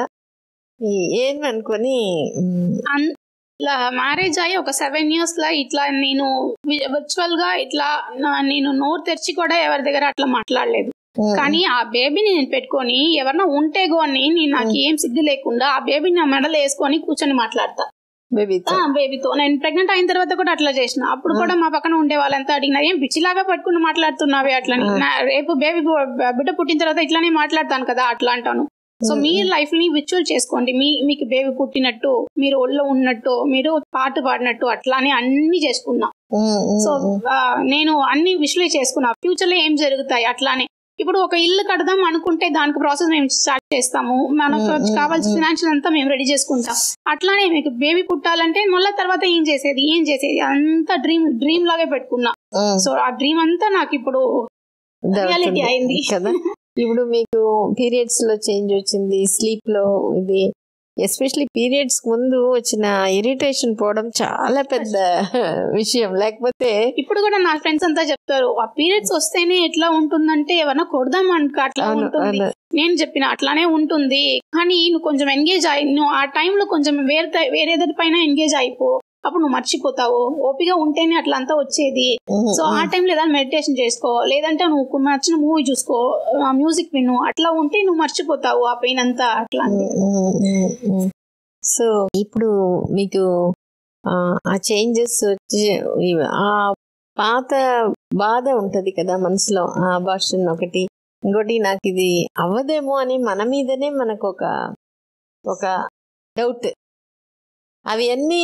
ఈ- ఏమనుకొని మ్, అన్- ఇలా మ్యారేజ్ అయ్యి ఒక సెవెన్ ఇయర్స్ లా ఇట్లా నేను వర్చువల్ గా ఇట్లా నా- నేను నోరు తెరిచి కూడా ఎవరి దగ్గర అట్లా మాట్లాడలేదు కానీ ఆ బేబీని నేను పెట్టుకొని ఎవరన్నా ఉంటే గోని నేను నాకు ఏం సిగ్గు లేకుండా ఆ బేబీని నా మెడలో వేసుకొని కూర్చొని మాట్లాడతా బేబీతో ఆ బేబీతో నేను ప్రెగ్నెంట్ అయిన తర్వాత కూడా అట్లా చేసిన అప్పుడు కూడా మా పక్కన ఉండే వాళ్ళంతా అడిగినా ఏం పిచ్చిలాగా పట్టుకుని మాట్లాడుతున్నావే అట్లా రేపు బేబీ బిడ్డ పుట్టిన తర్వాత ఇట్లానే మాట్లాడతాను కదా అట్లా అంటాను సో మీ లైఫ్ ని విచువల్ చేసుకోండి మీ మీకు బేబీ పుట్టినట్టు మీరు ఒళ్ళో ఉన్నట్టు మీరు పాట పాడినట్టు అట్లానే అన్ని చేసుకున్నా మ్, మ్, సో మ్. ఆ, నేను అన్ని విజువలైజ్ చేసుకున్నా ఫ్యూచర్ లో ఏం జరుగుతాయి అట్లానే ఇప్పుడు ఒక ఇల్లు కడదాం అనుకుంటే దానికి ప్రాసెస్ మేము స్టార్ట్ చేస్తాము మనకు మ్మ్, మ్మ్, కావాల్సిన మ్మ్. ఫినాన్షియల్ అంతా మేము రెడీ చేసుకుంటాం అట్లానే మీకు బేబీ పుట్టాలంటే మళ్ళీ తర్వాత ఏం చేసేది ఏం చేసేది అంతా డ్రీమ్ డ్రీమ్ లాగే పెట్టుకున్నా మ్. సో ఆ డ్రీమ్ అంతా నాకు ఇప్పుడు రియాలిటీ దొరుకుతుంది అయింది కదా ఇప్పుడు మీకు పీరియడ్స్ లో చేంజ్ వచ్చింది స్లీప్ లో ఇది ఎస్పెషలీ పీరియడ్స్ ముందు వచ్చిన ఇరిటేషన్ పోవడం చాలా పెద్ద విషయం లేకపోతే ఇప్పుడు కూడా నా ఫ్రెండ్స్ అంతా చెప్తారు ఆ పీరియడ్స్ వస్తేనే ఎట్లా ఉంటుందంటే ఎవరన్నా కొడదాం అనుక అట్లా అవును ఉంటుంది అవును నేను చెప్పిన అట్లానే ఉంటుంది కానీ నువ్వు కొంచెం ఎంగేజ్ అయి నువ్వు ఆ టైంలో కొంచెం వేరే వేరేదరి పైన ఎంగేజ్ అయిపో అప్పుడు నువ్వు మర్చిపోతావు ఓపిక ఉంటేనే అట్లా అంతా వచ్చేది సో ఆ టైంలో ఏదైనా మెడిటేషన్ చేసుకో లేదంటే నువ్వు నచ్చిన మూవీ చూసుకో మ్యూజిక్ విను అట్లా ఉంటే నువ్వు మర్చిపోతావు ఆ పెయిన్ అంతా అట్లా సో ఇప్పుడు మీకు ఆ, ఆ చేంజెస్ వచ్చి ఇవి- ఆ పాత బాధ ఉంటది కదా మనసులో ఆ అబార్షన్ ఒకటి ఇంకోటి నాకు ఇది అవ్వదేమో అని మన మీదనే మనకు ఒక ఒక డౌట్ అవి అన్నీ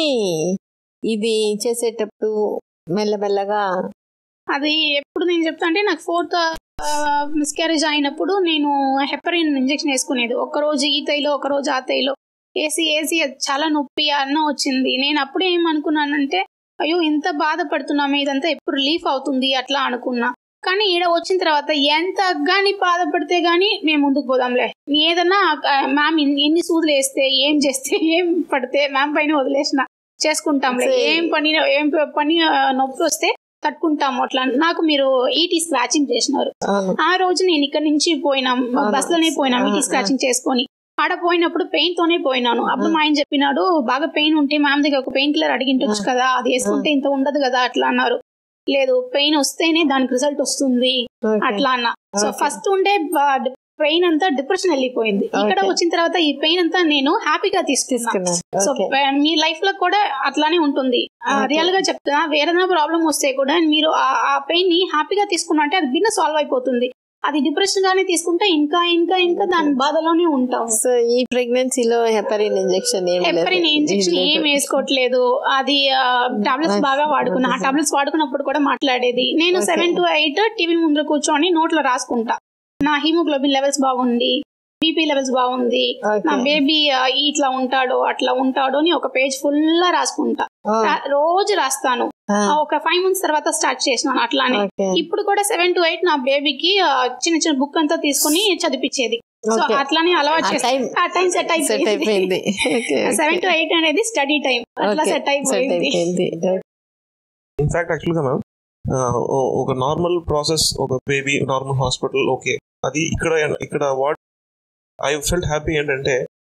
ఇది చేసేటప్పుడు మెల్లమెల్లగా అది ఎప్పుడు నేను చెప్తా అంటే నాకు ఫోర్త్ మిస్క్యారేజ్ అయినప్పుడు నేను హెపరిన్ ఇంజెక్షన్ వేసుకునేది ఒక రోజు ఈ తైలో ఒక రోజు ఆ తైలో వేసి వేసి అది చాలా నొప్పి అన్న వచ్చింది నేను అప్పుడు ఏమనుకున్నానంటే అయ్యో ఇంత బాధపడుతున్నామే ఇదంతా ఎప్పుడు రిలీఫ్ అవుతుంది అట్లా అనుకున్నా కానీ ఈడ వచ్చిన తర్వాత ఎంత గాని బాధపడితే గానీ మేము ముందుకు పోదాంలే ఏదన్నా మ్యామ్ ఎన్ని సూదులు వేస్తే ఏం చేస్తే ఏం పడితే మ్యామ్ పైన వదిలేసిన చేసుకుంటాంలే సరే. ఏం పని ఏం పని ఆ, నొప్పి వస్తే తట్టుకుంటాము అట్లా నాకు మీరు ఈటీ స్క్రాచింగ్ చేసినారు అవును ఆ రోజు నేను ఇక్కడ నుంచి పోయినా అవును. బస్ లోనే పోయినా ఆ, ఈటీ స్క్రాచింగ్ చేసుకొని ఆడ పోయినప్పుడు పెయిన్ తోనే పోయినాను అప్పుడు మా ఆయన చెప్పినాడు బాగా పెయిన్ ఉంటే మ్యామ్ దగ్గర ఒక పెయిన్ కిల్లర్ అడిగింటొచ్చు కదా అది వేసుకుంటే ఇంత ఉండదు కదా అట్లా అన్నారు లేదు పెయిన్ వస్తేనే దానికి రిజల్ట్ వస్తుంది Okay. అట్లా అన్న సో Okay. ఫస్ట్ ఉండే పెయిన్ అంతా డిప్రెషన్ వెళ్ళిపోయింది ఇక్కడ Okay. వచ్చిన తర్వాత ఈ పెయిన్ అంతా నేను హ్యాపీగా తీసుకున్నా తీసుకున్నారు సో ఓకే మీ లైఫ్ లో కూడా అట్లానే ఉంటుంది Okay. రియల్ గా చెప్తున్నా వేరేదైనా ప్రాబ్లం వస్తే కూడా మీరు ఆ- ఆ పెయిన్ ని హ్యాపీగా తీసుకున్నా అంటే అది బిన్న సాల్వ్ అయిపోతుంది అది డిప్రెషన్ గానే తీసుకుంటే ఇంకా ఇంకా ఇంకా దాని బాధలోనే ఉంటాం సో ఈ ప్రెగ్నెన్సీలో హెపరిన్ ఇంజెక్షన్ ఏం లేదు. హెపరిన్ ఇంజెక్షన్ ఏం ఏం లేదు. వేసుకోవట్లేదు అది టాబ్లెట్స్ బాగా వాడుకున్నా ఆ టాబ్లెట్స్ వాడుకున్నప్పుడు కూడా మాట్లాడేది నేను Okay. Seven to eight TV ముందు కూర్చొని నోట్లో రాసుకుంటా నా హీమోగ్లోబిన్ లెవెల్స్ బాగుంది బీపీ లెవెల్స్ బాగుంది నా Okay. బేబీ ఇట్లా ఉంటాడో అట్లా ఉంటాడో అని ఒక పేజ్ ఫుల్ రాసుకుంటా Oh, రా- రోజు రాస్తాను ah, ఆ, ఒక ఫైవ్ మంత్స్ తర్వాత స్టార్ట్ చేసినాను అట్లానే okay. ఇప్పుడు కూడా సెవెన్ టు ఎయిట్ నా బేబీకి చిన్న చిన్న బుక్ అంతా తీసుకుని చదివించేది సో Okay. అట్లానే అలవాటు ఆ చేస్తా time ఆ టైం సెట్ సెట్ అయిపోయింది అయిపోయింది Okay, seven to okay. Eight అనేది స్టడీ టైం అట్లా Okay, సెట్ set అయిపోయింది అయిపోయింది ఇన్ఫాక్ట్ యాక్చువల్గా మ్యామ్ ఒక నార్మల్ ప్రాసెస్ ఒక బేబీ నార్మల్ హాస్పిటల్ ఓకే అది ఇక్కడ ఇక్కడ వాట్ ఐ ఫెల్ట్ హ్యాపీ ఏంటంటే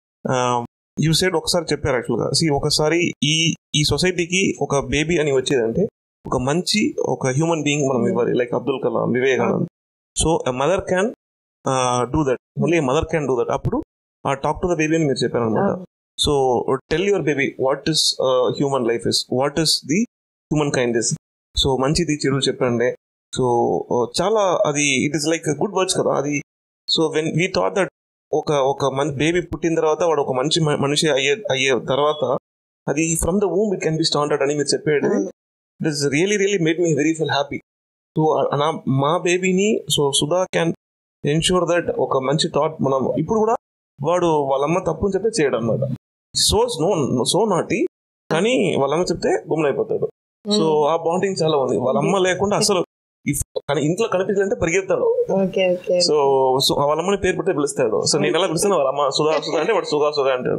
యూ సైడ్ ఒకసారి చెప్పారు యాక్చువల్గా సి ఒకసారి ఈ ఈ సొసైటీకి ఒక బేబీ అని వచ్చేదంటే ఒక మంచి ఒక హ్యూమన్ బీయింగ్ మనం ఇవ్వాలి లైక్ Abdul Kalam Vivekanand so mother can do that only mother can do that అప్పుడు ఆ టాక్ టు ద బేబీ అని మీరు చెప్పారు అనమాట so tell your baby what is human life is what is the human kind is so మంచిది చెడు చెప్పండి సో చాలా అది it is like good words కదా అది so when we thought that ఒక ఒక మంచి బేబీ పుట్టిన తర్వాత వాడు ఒక మంచి మ- మనిషి అయ్యే అయ్యే తర్వాత అది from the womb it can be standard అని మీరు చెప్పేది అవును. It is really really made me very feel happy so నా మా బేబీని so Sudha can ensure that ఒక మంచి థాట్ మనం ఇప్పుడు కూడా వాడు వాళ్ళమ్మ తప్పు అని చెప్తే చేయడం అనమాట సో నో సో నాటి కానీ వాళ్ళమ్మ చెప్తే గుమ్మనైపోతాడు సో ఆ బాండింగ్ చాలా ఉంది వాళ్ళ అమ్మ లేకుండా అసలు if కానీ ఇంట్లో కనిపించాలంటే పరిగెత్తాడు ఓకే ఓకే సో సో వాళ్ళ అమ్మని పేరు పెట్టి పిలుస్తాడు సో నేను ఎలా పిలుస్తాను వాళ్ళ అమ్మ సుధా సుధా అంటే వాడు సుధా సుధా అంటాడు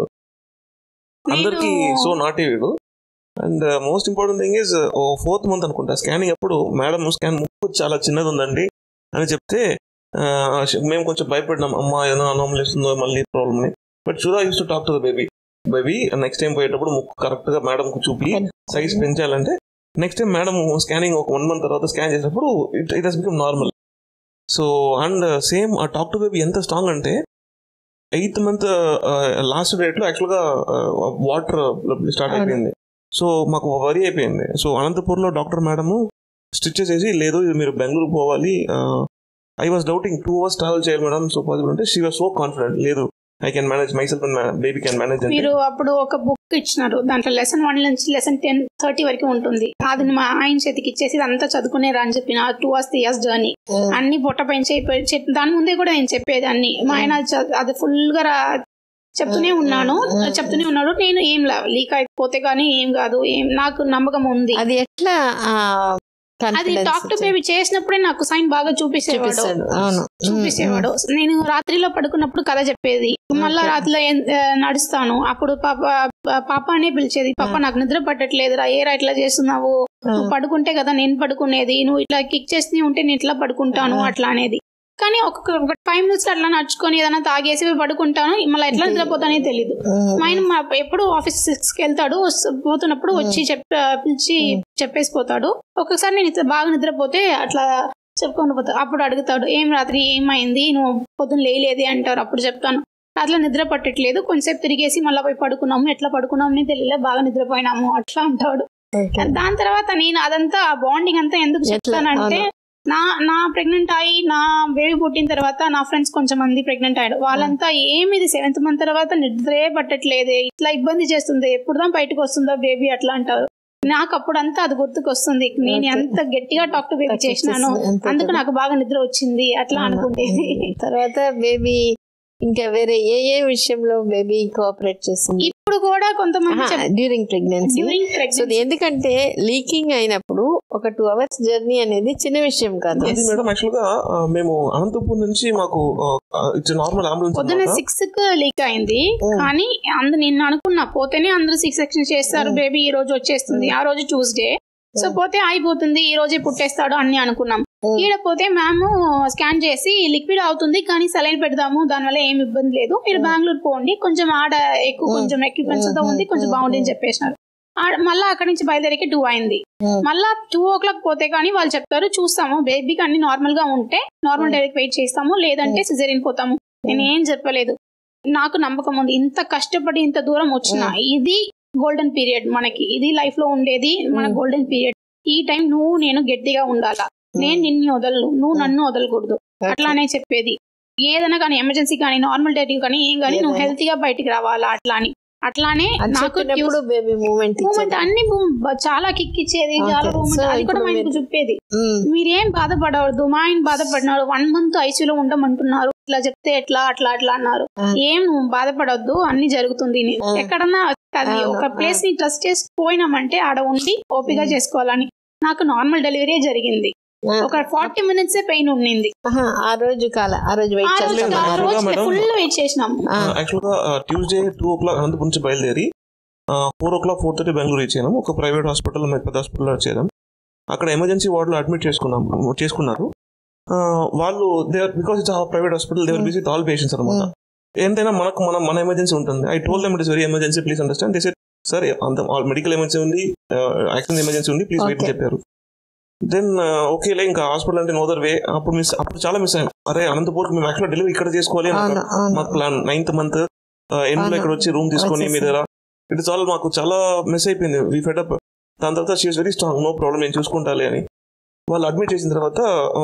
అందరికి నేను- సో నాటి వీడు and most important thing is ఓ ఫోర్త్ మంత్ అనుకుంటా స్కానింగ్ అప్పుడు మేడం స్కాన్ ముక్కు చాలా చిన్నది ఉందండి అని చెప్తే ఆ, మేము కొంచెం భయపడినాం అమ్మ ఏదో అనామల్ ఇస్తుందో మళ్ళీ ప్రాబ్లమ్ అని but Sudha use to talk to the baby baby next time పోయేటప్పుడు ముక్కు కరెక్ట్ గా మేడం కు చూపి సైజ్ పెంచాలంటే నెక్స్ట్ టైం మేడం స్కానింగ్ ఒక వన్ మంత్ తర్వాత స్కాన్ చేసినప్పుడు it it has become normal so and same ఆ టాక్ టు బేబీ ఎంత స్ట్రాంగ్ అంటే ఎయిత్ మంత్ లాస్ట్ డేట్ లో యాక్చువల్ గా వాటర్ స్టార్ట్ అవును. అయిపోయింది సో మాకు వరి అయిపోయింది సో అనంతపూర్లో డాక్టర్ మేడము స్టిచెస్ వేసి లేదు ఇది మీరు బెంగళూరు పోవాలి I was doubting two hours travel చేయాలి మేడం సో పాసిబుల్ అంటే షీ వాస్ సో కాన్ఫిడెంట్ లేదు I can manage myself baby can manage అంటే మీరు అప్పుడు ఒక బుక్ ఇచ్చినారు దాంట్లో లెసన్ వన్ నుంచి లెసన్ టెన్ థర్టీ వరకు ఉంటుంది అది మా ఆయన చేతికి ఇచ్చేసి ఇదంతా చదువుకునేరా అని చెప్పిన two hours three years journey అన్ని పొట్ట పెంచి దాని ముందే కూడా నేను చెప్పేది అన్ని మా ఆయన చ- అది ఫుల్ గా రా- చెప్తూనే ఉన్నాను చెప్తూనే ఉన్నాడు నేను ఏం లీక్ అయిపోతే గానీ ఏం కాదు ఏం నాకు నమ్మకం ఉంది అది ఎట్లా ఆ, అది confidence టాక్ టు బేబీ చేసినప్పుడే నాకు సైన్ బాగా చూపించేవాడు చూపిస్తాడు అవును చూపించేవాడు నేను రాత్రిలో పడుకున్నప్పుడు కథ చెప్పేది మళ్ళా Okay. రాత్రిలో ఏం- ఆ, నడుస్తాను అప్పుడు పాప పాప అనే పిలిచేది పాప Hmm. నాకు నిద్ర పట్టట్లేదురా ఏరా ఇట్లా చేస్తున్నావు ఆ, నువ్వు పడుకుంటే కదా నేను పడుకునేది నువ్వు ఇట్లా కిక్ చేస్తూనే ఉంటే నేను ఇట్లా పడుకుంటాను Hmm. అట్లా అనేది కానీ ఒక్కొక్క ఒక ఫైవ్ మినిట్స్ అట్లా నడుచుకొని ఏదైనా తాగేసి పోయి పడుకుంటాను మళ్ళీ ఎట్లా నిద్రపోతానే తెలియదు మా ఆయన మా ఎప్పుడు ఆఫీస్ సిక్స్ కి వెళ్తాడు వస్- పోతున్నప్పుడు వచ్చి చెప్ పిలిచి చెప్పేసి పోతాడు ఒక్కొక్కసారి నేను నిద్ర- బాగా నిద్రపోతే అట్లా చెప్పుకొని పోతా అప్పుడు అడుగుతాడు ఏం రాత్రి ఏమైంది నువ్వు పొద్దున్న లేలేది అంటారు అప్పుడు చెప్తాను అట్లా నిద్ర పట్టట్లేదు కొంచెంసేపు తిరిగేసి మళ్ళీ పోయి పడుకున్నాము ఎట్లా పడుకున్నాము అని తెలియలే బాగా నిద్రపోయినాము అట్లా అంటాడు దాని తర్వాత నేను అదంతా బాండింగ్ అంతా ఎందుకు ఎట్లా? చెప్తానంటే నా నా ప్రెగ్నెంట్ అయ్యి నా బేబీ పుట్టిన తర్వాత నా ఫ్రెండ్స్ కొంచెం మంది ప్రెగ్నెంట్ అయ్యాడు వాళ్ళంతా ఏమిది సెవెంత్ మంత్ తర్వాత నిద్రే పట్టట్లేదే ఇట్లా ఇబ్బంది చేస్తుంది ఎప్పుడుదా బయటకు వస్తుందో బేబీ అట్లా అంటారు నాకు అప్పుడంతా అది గుర్తుకొస్తుంది నేను Okay. ఎంత గట్టిగా టాక్ టు బేబీ చేసినాను అంతే అందుకు కదా. నాకు బాగా నిద్ర వచ్చింది అట్లా అవును. అనుకుంటేది తర్వాత బేబీ ఇంకా వేరే ఏ ఏ విషయంలో బేబీ కోఆపరేట్ చేస్తుంది ఇప్పుడు కూడా కొంతమంది during pregnancy during so pregnancy ఎందుకంటే లీకింగ్ అయినప్పుడు ఒక టూ అవర్స్ జర్నీ అనేది చిన్న విషయం కాదు అది మేడం యాక్చువల్ గా ఆ, మేము అనంతపూర్ నుంచి మాకు ఇట్స్ నార్మల్ అంబులెన్స్ పొద్దున్న అన్నమాట. సిక్స్ కి లీక్ అయింది Mm. కానీ అందు నిన్న అనుకున్నా పోతేనే అందరూ సిక్స్ సెక్షన్ చేస్తారు Mm. బేబీ ఈ రోజు వచ్చేస్తుంది ఆ రోజు ట్యూస్డే సో Mm. పోతే అయిపోతుంది ఈ రోజే పుట్టేస్తాడు అన్ని అనుకున్నాం Mm. ఈడ పోతే మ్యామ్ స్కాన్ చేసి లిక్విడ్ అవుతుంది కానీ సలైన్ పెడదాము దానివల్ల ఏమి ఇబ్బంది లేదు మీరు Mm. బెంగళూరు పోండి కొంచెం ఆడ ఎక్కువ Mm. కొంచెం ఎక్విప్మెంట్స్ తో Mm, ఉంది mm, కొంచెం mm, బాగుంది అని mm. చెప్పేసినారు ఆడ- మళ్ళా అక్కడి నుంచి బయలుదేరికి టూ అయింది Mm. మళ్ళా టూ ఓ క్లాక్ పోతే కానీ వాళ్ళు చెప్తారు చూస్తాము బేబీకి అన్ని నార్మల్ గా ఉంటే నార్మల్ Mm. డైరెక్ట్ వెయిట్ చేస్తాము లేదంటే సిజరీన్ పోతాము నేను ఏం చెప్పలేదు నాకు నమ్మకం ఉంది ఇంత కష్టపడి ఇంత దూరం వచ్చిన ఇది గోల్డెన్ పీరియడ్ మనకి ఇది లైఫ్ లో ఉండేది మన Mm. గోల్డెన్ పీరియడ్ ఈ టైం నువ్వు నేను గట్టిగా ఉండాలా నేను నిన్ను వదలను నువ్వు Mm. నన్ను వదలకూడదు అట్లానే చెప్పేది ఏదైనా కానీ ఎమర్జెన్సీ కానీ నార్మల్ డైటింగ్ కానీ ఏం కానీ నువ్వు ఏదైనా. హెల్తీగా బయటికి రావాలా అట్లా అని అట్లానే అది నాకు చెప్పినప్పుడు బేబీ మూమెంట్ మూమెంట్ అన్ని boom- బ- చాలా కిక్ ఇచ్చేది Okay. చాలా మూమెంట్ So అది కూడా ఇప్పుడు మా ఆయనకు మీరు- చెప్పేది మీరేం బాధపడవద్దు మా ఆయన బాధపడినాడు వన్ మంత్ ఐసీలో ఉండమంటున్నారు ఇట్లా చెప్తే ఎట్లా అట్లా అట్లా అన్నారు ఆ. ఏం నువ్వు బాధపడవద్దు అన్ని జరుగుతుంది నీ- ఆ. ఎక్కడన్నా అది అవును, ఒక ప్లేస్ ని ట్రస్ట్ చేసి పోయినామంటే ఆడ ఉండి ఓపిక ఉమ్. చేసుకోవాలని నాకు నార్మల్ డెలివరీ జరిగింది ఒక ఫార్టీ మినిట్స్ పెయిన్ ఉండింది ఆ రోజు కాల ఆ రోజు ఆ వెయిట్ రోజు చేస్తాం. ఆ రోజు మేడం. ఫుల్ వెయిట్ చేసినాం యాక్చువల్ గా Tuesday two o'clock Anantapuram నుంచి బయలుదేరి four o'clock four thirty Bengaluru ఇచ్చాను ఒక ప్రైవేట్ హాస్పిటల్ పెద్ద హాస్పిటల్లో వచ్చేదాం అక్కడ ఎమర్జెన్సీ వార్డులో అడ్మిట్ చేసుకున్నాం చేసుకున్నారు ఆ, వాళ్ళు they because it's private hospital they are busy all patients అనమాట ఎంతైనా మనకు మన మన ఎమర్జెన్సీ ఉంటుంది I told them it is very emergency please understand they సరే అంత మెడికల్ ఎమర్జెన్సీ ఉంది యాక్సిడెంట్ ఎమర్జెన్సీ ఉంది ప్లీజ్ వెయిట్ Okay. చెప్పారు దెన్ ఓకేలే ఇంకా హాస్పిటల్ అంటే నోదర్ వే అప్పుడు మిస్ అప్పుడు చాలా మిస్ అయ్యాం అరే అనంతపూర్ మేము యాక్చువల్ డెలివరీ ఇక్కడ చేసుకోవాలి అని అవును అవును మాకు ప్లాన్ నైన్త్ మంత్ ఎండ్ లో అవును. ఇక్కడ వచ్చి రూమ్ తీసుకొని మీ వచ్చేసి. దగ్గర ఇట్ ఇస్ ఆల్ మాకు చాలా మిస్ అయిపోయింది వీ ఫెడ్ అప్ దాని తర్వాత she is very strong no problem నేను చూసుకుంటాలి అని వాళ్ళు అడ్మిట్ చేసిన తర్వాత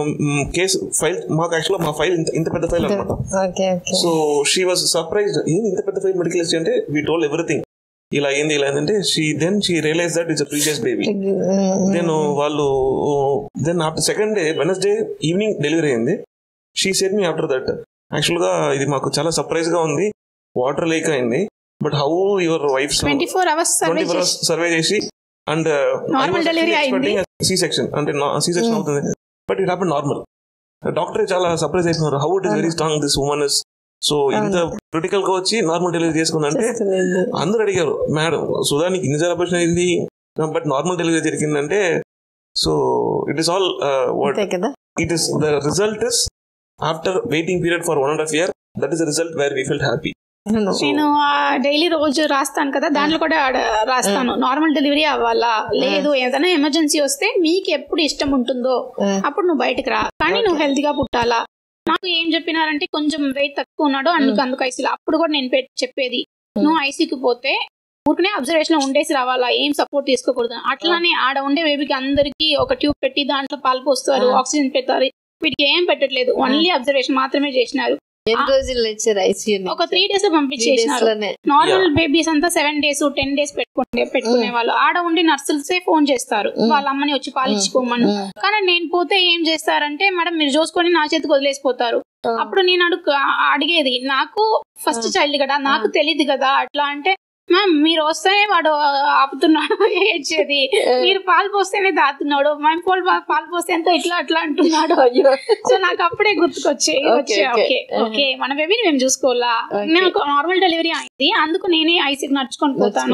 కేసు ఫైల్ మాకు యాక్చువల్ మా ఫైల్ ఇంత ఇంత పెద్ద ఫైల్ అనమాట okay okay so she was surprised ఏంది ఇంత పెద్ద ఫైల్ మెడికల్ హిస్టరీ అంటే వీ టోల్ ఎవ్రీథింగ్ ఇలా అయింది ఇలా అయిందంటే she then she realise that it's previous baby నేను వాళ్ళు then after second day Wednesday evening delivery అయింది she set me after that actual గా ఇది మాకు చాలా సర్ప్రైజ్ గా ఉంది వాటర్ లీక్ అయింది but how your wife twenty four hours twenty service four hours survey చేసి అండ్ Normal delivery అయింది. సి సెక్షన్ అంటే సి సెక్షన్ Mm. అవుతుంది but it happen normal doctor చాలా సర్ప్రైజ్ అయిపోయినారు how it is very strong this woman is so ఇంత critical గా వచ్చి normal delivery చేసుకుందంటే అందరూ అడిగారు మేడం సుధా నీకు ఇన్ని ఆపరేషన్ అయింది బట్ నార్మల్ డెలివరీ జరిగిందంటే so it is all what అంతే కదా it is the result is after waiting period for one and half year that is the result where we felt happy అవును. నేను daily రోజు రాస్తాను కదా దాంట్లో కూడా ఆడ రాస్తాను నార్మల్ డెలివరీ అవ్వాలా లేదు ఏదైనా ఎమర్జెన్సీ వస్తే మీకు ఎప్పుడు ఇష్టం ఉంటుందో Mm. అప్పుడు నువ్వు బయటకు రా కానీ నువ్వు హెల్త్ గా పుట్టాలా నాకు ఏం చెప్పినారంటే కొంచెం వెయిట్ తక్కువ ఉన్నాడు అందుకు అందుకు ఐసీలో అప్పుడు కూడా నేను పెట్- చెప్పేది నువ్వు ఐసీకి పోతే ఊరికనే అబ్జర్వేషన్ లో ఉండేసి రావాలా ఏం సపోర్ట్ తీసుకోకూడదు అట్లానే ఆడ ఉండే బేబీకి అందరికి ఒక ట్యూబ్ పెట్టి దాంట్లో పాలు పోస్తారు Mm. ఆక్సిజన్ పెడతారు వీటికి ఏం పెట్టట్లేదు ఓన్లీ అబ్జర్వేషన్ మాత్రమే చేసినారు ఎన్ని రోజులు వచ్చారు ఐసీయూ ఒక త్రీ డేస్ పంపించేసినారు నార్మల్ బేబీస్ అంతా సెవెన్ డేస్ టెన్ డేస్ పెట్టుకుంటే పెట్టుకునే వాళ్ళు ఆడ ఉండి నర్సులసే ఫోన్ చేస్తారు Mm. వాళ్ళ అమ్మని వచ్చి పాలించుకోమని కానీ నేను పోతే ఏం చేస్తారంటే మేడం మీరు చూసుకొని నా చేతికి వదిలేసిపోతారు అప్పుడు నేను అడుగు అడిగేది నాకు ఫస్ట్ Mm. చైల్డ్ కదా నాకు తెలియదు కదా అట్లా అంటే మ్యామ్ మీరు వస్తేనే వాడు ఆపుతున్నాడు ఏడ్చేది మీరు పాలు పోస్తేనే దాతున్నాడు మేము పాలు పాలు పోస్తే ఎంతో ఇట్లా అట్లా అంటున్నాడు సో నాకు అప్పుడే గుర్తుకొచ్చే Okay, వచ్చే okay. ఓకే ఓకే మన బేబీని మేము చూసుకోవాలా Okay. నాకు నార్మల్ డెలివరీ అయింది అందుకు నేనే ఐసీకి నడుచుకొని పోతాను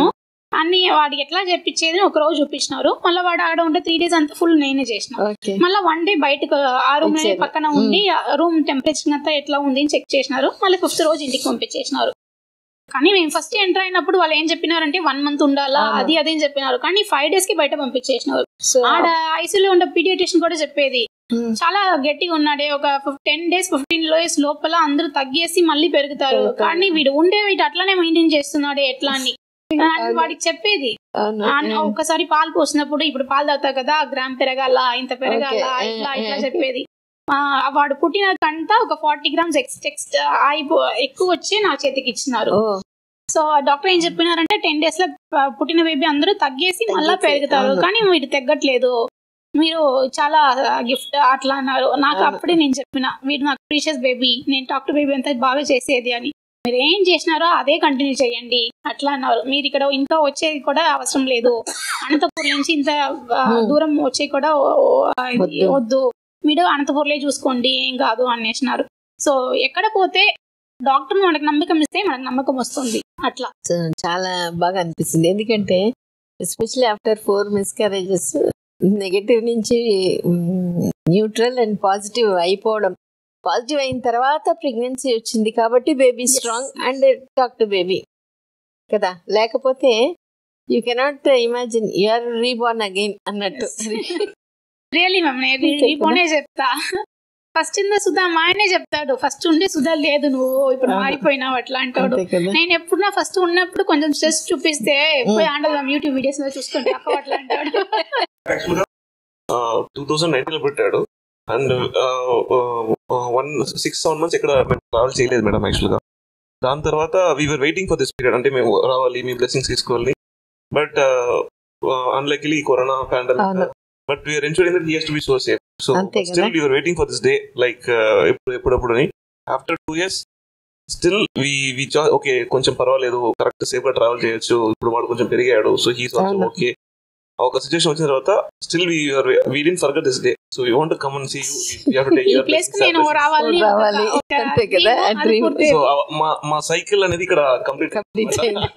అన్ని వాడికి ఎట్లా చెప్పించేది ఒక రోజు చూపించినారు మళ్ళీ వాడు ఆడ ఉంటే త్రీ డేస్ అంతా ఫుల్ నేనే చేసిన ఓకే మళ్ళీ వన్ డే బయటకు ఆ రూమ్ ఇచ్చారు. పక్కన ఉండి రూమ్ టెంపరేచర్ అంతా ఎట్లా ఉంది అని చెక్ చేసినారు మళ్ళీ ఫిఫ్త్ రోజు ఇంటికి పంపించేసినారు కానీ మేము ఫస్ట్ ఎంటర్ అయినప్పుడు వాళ్ళు ఏం చెప్పినారంటే వన్ మంత్ ఉండాలా అవును. అది అదే అని చెప్పినారు కానీ ఫైవ్ డేస్ కి బయట పంపించేసినారు సో ఆడ ఐసీలో ఉండే పీడియాట్రిషియన్ కూడా చెప్పేది చాలా గట్టిగా ఉన్నాడే ఒక టెన్ డేస్ ఫిఫ్టీన్ డేస్ లోపల అందరూ తగ్గేసి మళ్ళీ పెరుగుతారు పెరుగుతారు. కానీ వీడు ఉండే వీడు అట్లానే మెయింటైన్ చేస్తున్నాడే ఎట్లా అని అని వాడికి చెప్పేది అవును ఆ, ఒక్కసారి పాలు పోసినప్పుడు ఇప్పుడు పాలు తాగుతావు కదా గ్రామ్ పెరగాల ఇంత పెరగాల Okay. ఇట్లా Eh, ఇట్లా eh. చెప్పేది ఆ, వాడు పుట్టినకంతా ఒక ఫార్టీ గ్రామ్స్ ఎక్స్ టెక్స్ట్ అయిపో ఎక్కువ వచ్చి నా చేతికి ఇచ్చినారు ఓ సో డాక్టర్ ఏం చెప్పినారంటే టెన్ డేస్ లో ఆ, పుట్టిన బేబీ అందరూ తగ్గేసి మళ్ళా తగ్గేసి, పెరుగుతారు అవును. కానీ వీడు తగ్గట్లేదు మీరు చాలా గిఫ్ట్ అట్లా అన్నారు నాకు అవును. అప్పుడే నేను చెప్పిన వీడు నాకు ప్రీషియస్ బేబీ నేను డాక్టర్ బేబీ అంతా బాగా చేసేది అని మీరు ఏం చేసినారో అదే కంటిన్యూ చేయండి అట్లా అన్నారు మీరు ఇక్కడ ఇంకా వచ్చేది కూడా అవసరం లేదు అనంతపూర్ నుంచి ఇంత ఆ, Hmm. దూరం వచ్చే కూడా ఓ- ఓ- ఆ, ఇది వద్దు. వద్దు మీరు అనంతపూర్లే చూసుకోండి ఏం కాదు అనేసినారు సో ఎక్కడ పోతే డాక్టర్ మనకు నమ్మకం ఇస్తే మనకు నమ్మకం వస్తుంది అట్లా సో చాలా బాగా అనిపిస్తుంది ఎందుకంటే especially after four miscarriages negative నుంచి న్యూట్రల్ అండ్ పాజిటివ్ అయిపోవడం పాజిటివ్ అయిన తర్వాత ప్రెగ్నెన్సీ వచ్చింది కాబట్టి baby Yes. Strong and talk to baby కదా లేకపోతే you cannot imagine you're reborn again అన్నట్టు రియలీ మ్యామ్ నేను అంతే రీపోనే చెప్తా ఫస్ట్ ఇంద సుధా మా ఆయనే చెప్తాడు ఫస్ట్ ఉండే సుధా లేదు నువ్వు ఇప్పుడు అవును. మారిపోయినావు అట్లా అంటాడు అంతే కదా నేను ఎప్పుడు నా ఫస్ట్ ఉన్నప్పుడు కొంచెం స్ట్రెస్ చూపిస్తే పోయి ఆండదాం యూట్యూబ్ వీడియోస్ లో చూసుకుంటే అక్క అట్లా అంటాడు యాక్చువల్గా టూ థౌసండ్ నైన్టీన్లో పెట్టాడు and one six seven months ఇక్కడ మేము ట్రావెల్ చేయలేదు మేడం యాక్చువల్గా దాని తర్వాత we're waiting for this period అంటే మేము రావాలి మీ బ్లెస్సింగ్స్ తీసుకోవాలి బట్ అన్లైక్లీ కరోనా అవును. Pandemic but we're ensuring that he's to be so safe so అంతే కదా. Still we're waiting for this day like ఎప్పుడు ఎప్పుడప్పుడు after two years still we we okay కొంచెం పర్వాలేదు కరెక్ట్ సేఫ్ గా travel చేయొచ్చు ఇప్పుడు వాడు కొంచెం పెరిగాడు సో హీస్ ఆల్సో అవును. ఓకే ఒక సిచువేషన్ వచ్చిన తర్వాత still we we didn't forget this day so you want come and see you to take ఈ ప్లేస్ కి నేను రావాలి రావాలి. ఒక- అంతే కదా, dream, ఆ అది dream. పూర్తి- సో మా మా సైకిల్ అనేది ఇక్కడ కంప్లీట్ కంప్లీట్ అయింది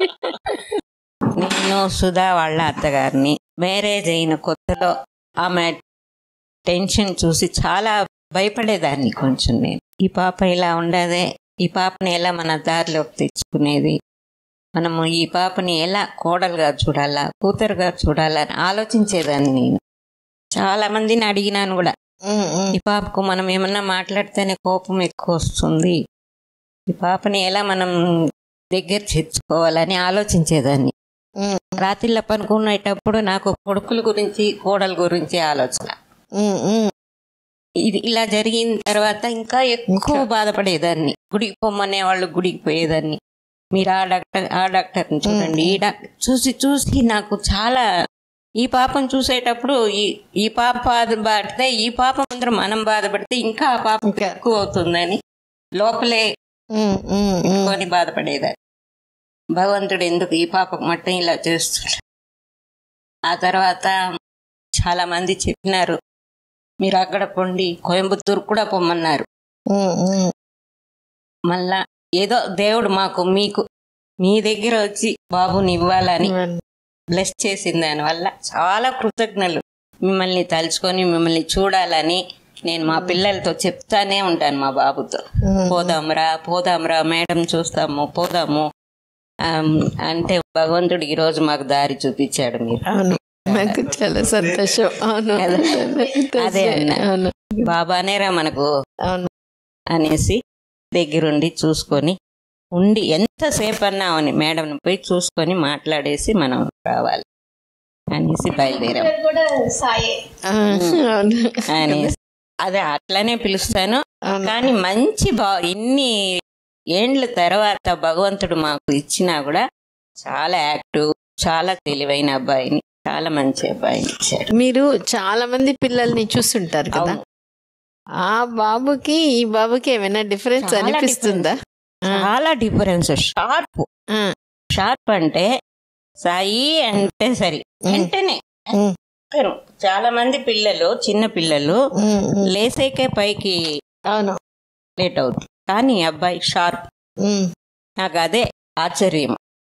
నేను సుధా వాళ్ళ అత్తగారిని మ్యారేజ్ అయిన కొత్తలో ఆమె టెన్షన్ చూసి చాలా భయపడేదాన్ని కొంచెం నేను ఈ పాప ఇలా ఉండదే ఈ పాపని ఎలా మన దారిలోకి తెచ్చుకునేది మనము ఈ పాపని ఎలా కోడలుగా చూడాలా కూతురుగా చూడాలా అని ఆలోచించేదాన్ని నేను చాలా మందిని అడిగినాను కూడా ఉమ్, ఉమ్. ఈ పాపకు మనం ఏమన్నా మాట్లాడితేనే కోపం ఎక్కువ వస్తుంది ఈ పాపని ఎలా మనం దగ్గర తెచ్చుకోవాలని ఆలోచించేదాన్ని ఉమ్, రాత్రిళ్ళ పనుకునేటప్పుడు నాకు కొడుకుల గురించి కోడల గురించి ఆలోచన ఉమ్, ఉమ్. ఇది ఇలా జరిగిన తర్వాత ఇంకా ఎక్కువ ఇంకా. బాధపడేదాన్ని గుడికి పొమ్మనే వాళ్ళు గుడికి పోయేదాన్ని మీరు ఆ డాక్టర్ ఆ డాక్టర్ని చూడండి ఈ డాక్టర్ చూసి చూసి నాకు చాలా ఈ పాపను చూసేటప్పుడు ఈ ఈ పాప బాధపడితే ఈ పాప ముందర మనం బాధపడితే ఇంకా ఆ పాప ఇంకా. ఎక్కువ అవుతుందని లోపలే ఉమ్, ఉమ్, ఉమ్. కొని బాధపడేదాన్ని భగవంతుడు ఎందుకు ఈ పాపకు మట్టం ఇలా చేస్తున్నాడు ఆ తర్వాత చాలా మంది చెప్పినారు మీరు అక్కడ పొండి కోయంబత్తూరు కూడా పొమ్మన్నారు ఉమ్, ఉమ్. మళ్ళా ఏదో దేవుడు మాకు మీకు మీ దగ్గర వచ్చి బాబుని ఇవ్వాలని బ్లెస్ చేసిన దానివల్ల చాలా కృతజ్ఞలు మిమ్మల్ని తలుచుకొని మిమ్మల్ని చూడాలని నేను మా పిల్లలతో చెప్తానే ఉంటాను మా బాబుతో ఉమ్, పోదాంరా పోదాంరా మేడం చూస్తాము పోదాము ఆమ్, అంటే భగవంతుడు ఈ రోజు మాకు దారి చూపించాడు మీరు అవును నాకు చాలా సంతోషం అవును కదా? అదే అన్న. అవును బాబానేరా మనకు అవును అనేసి దగ్గరుండి చూసుకొని ఉండి ఎంతసేపు అన్నా అని మేడంని పోయి చూసుకొని మాట్లాడేసి మనం రావాలి అనేసి బయలుదేరాం పేరు కూడా సాయే ఆ, అవును అనేసి అదే అట్లానే పిలుస్తాను అవును కానీ మంచి బా ఇన్ని ఏండ్ల తర్వాత భగవంతుడు మాకు ఇచ్చినా కూడా చాలా యాక్టివ్ చాలా తెలివైన అబ్బాయిని చాలా మంచి అబ్బాయిని ఇచ్చాడు మీరు చాలా మంది పిల్లల్ని చూస్తుంటారు కదా అవును. ఆ బాబుకి ఈ బాబుకి ఏమైనా డిఫరెన్స్ చాలా అనిపిస్తుందా ఆ, చాలా డిఫరెన్స్ షార్ప్ ఆ, షార్ప్ అంటే సాయి అంటే సరి ఉమ్, వెంటనే ఉమ్, చాలా మంది పిల్లలు చిన్న పిల్లలు ఉమ్, ఉమ్. లేసేకే పైకి అవును లేట్ అవుతుంది కానీ ఈ అబ్బాయి షార్ప్ ఉమ్, నాకు అదే ఆశ్చర్యం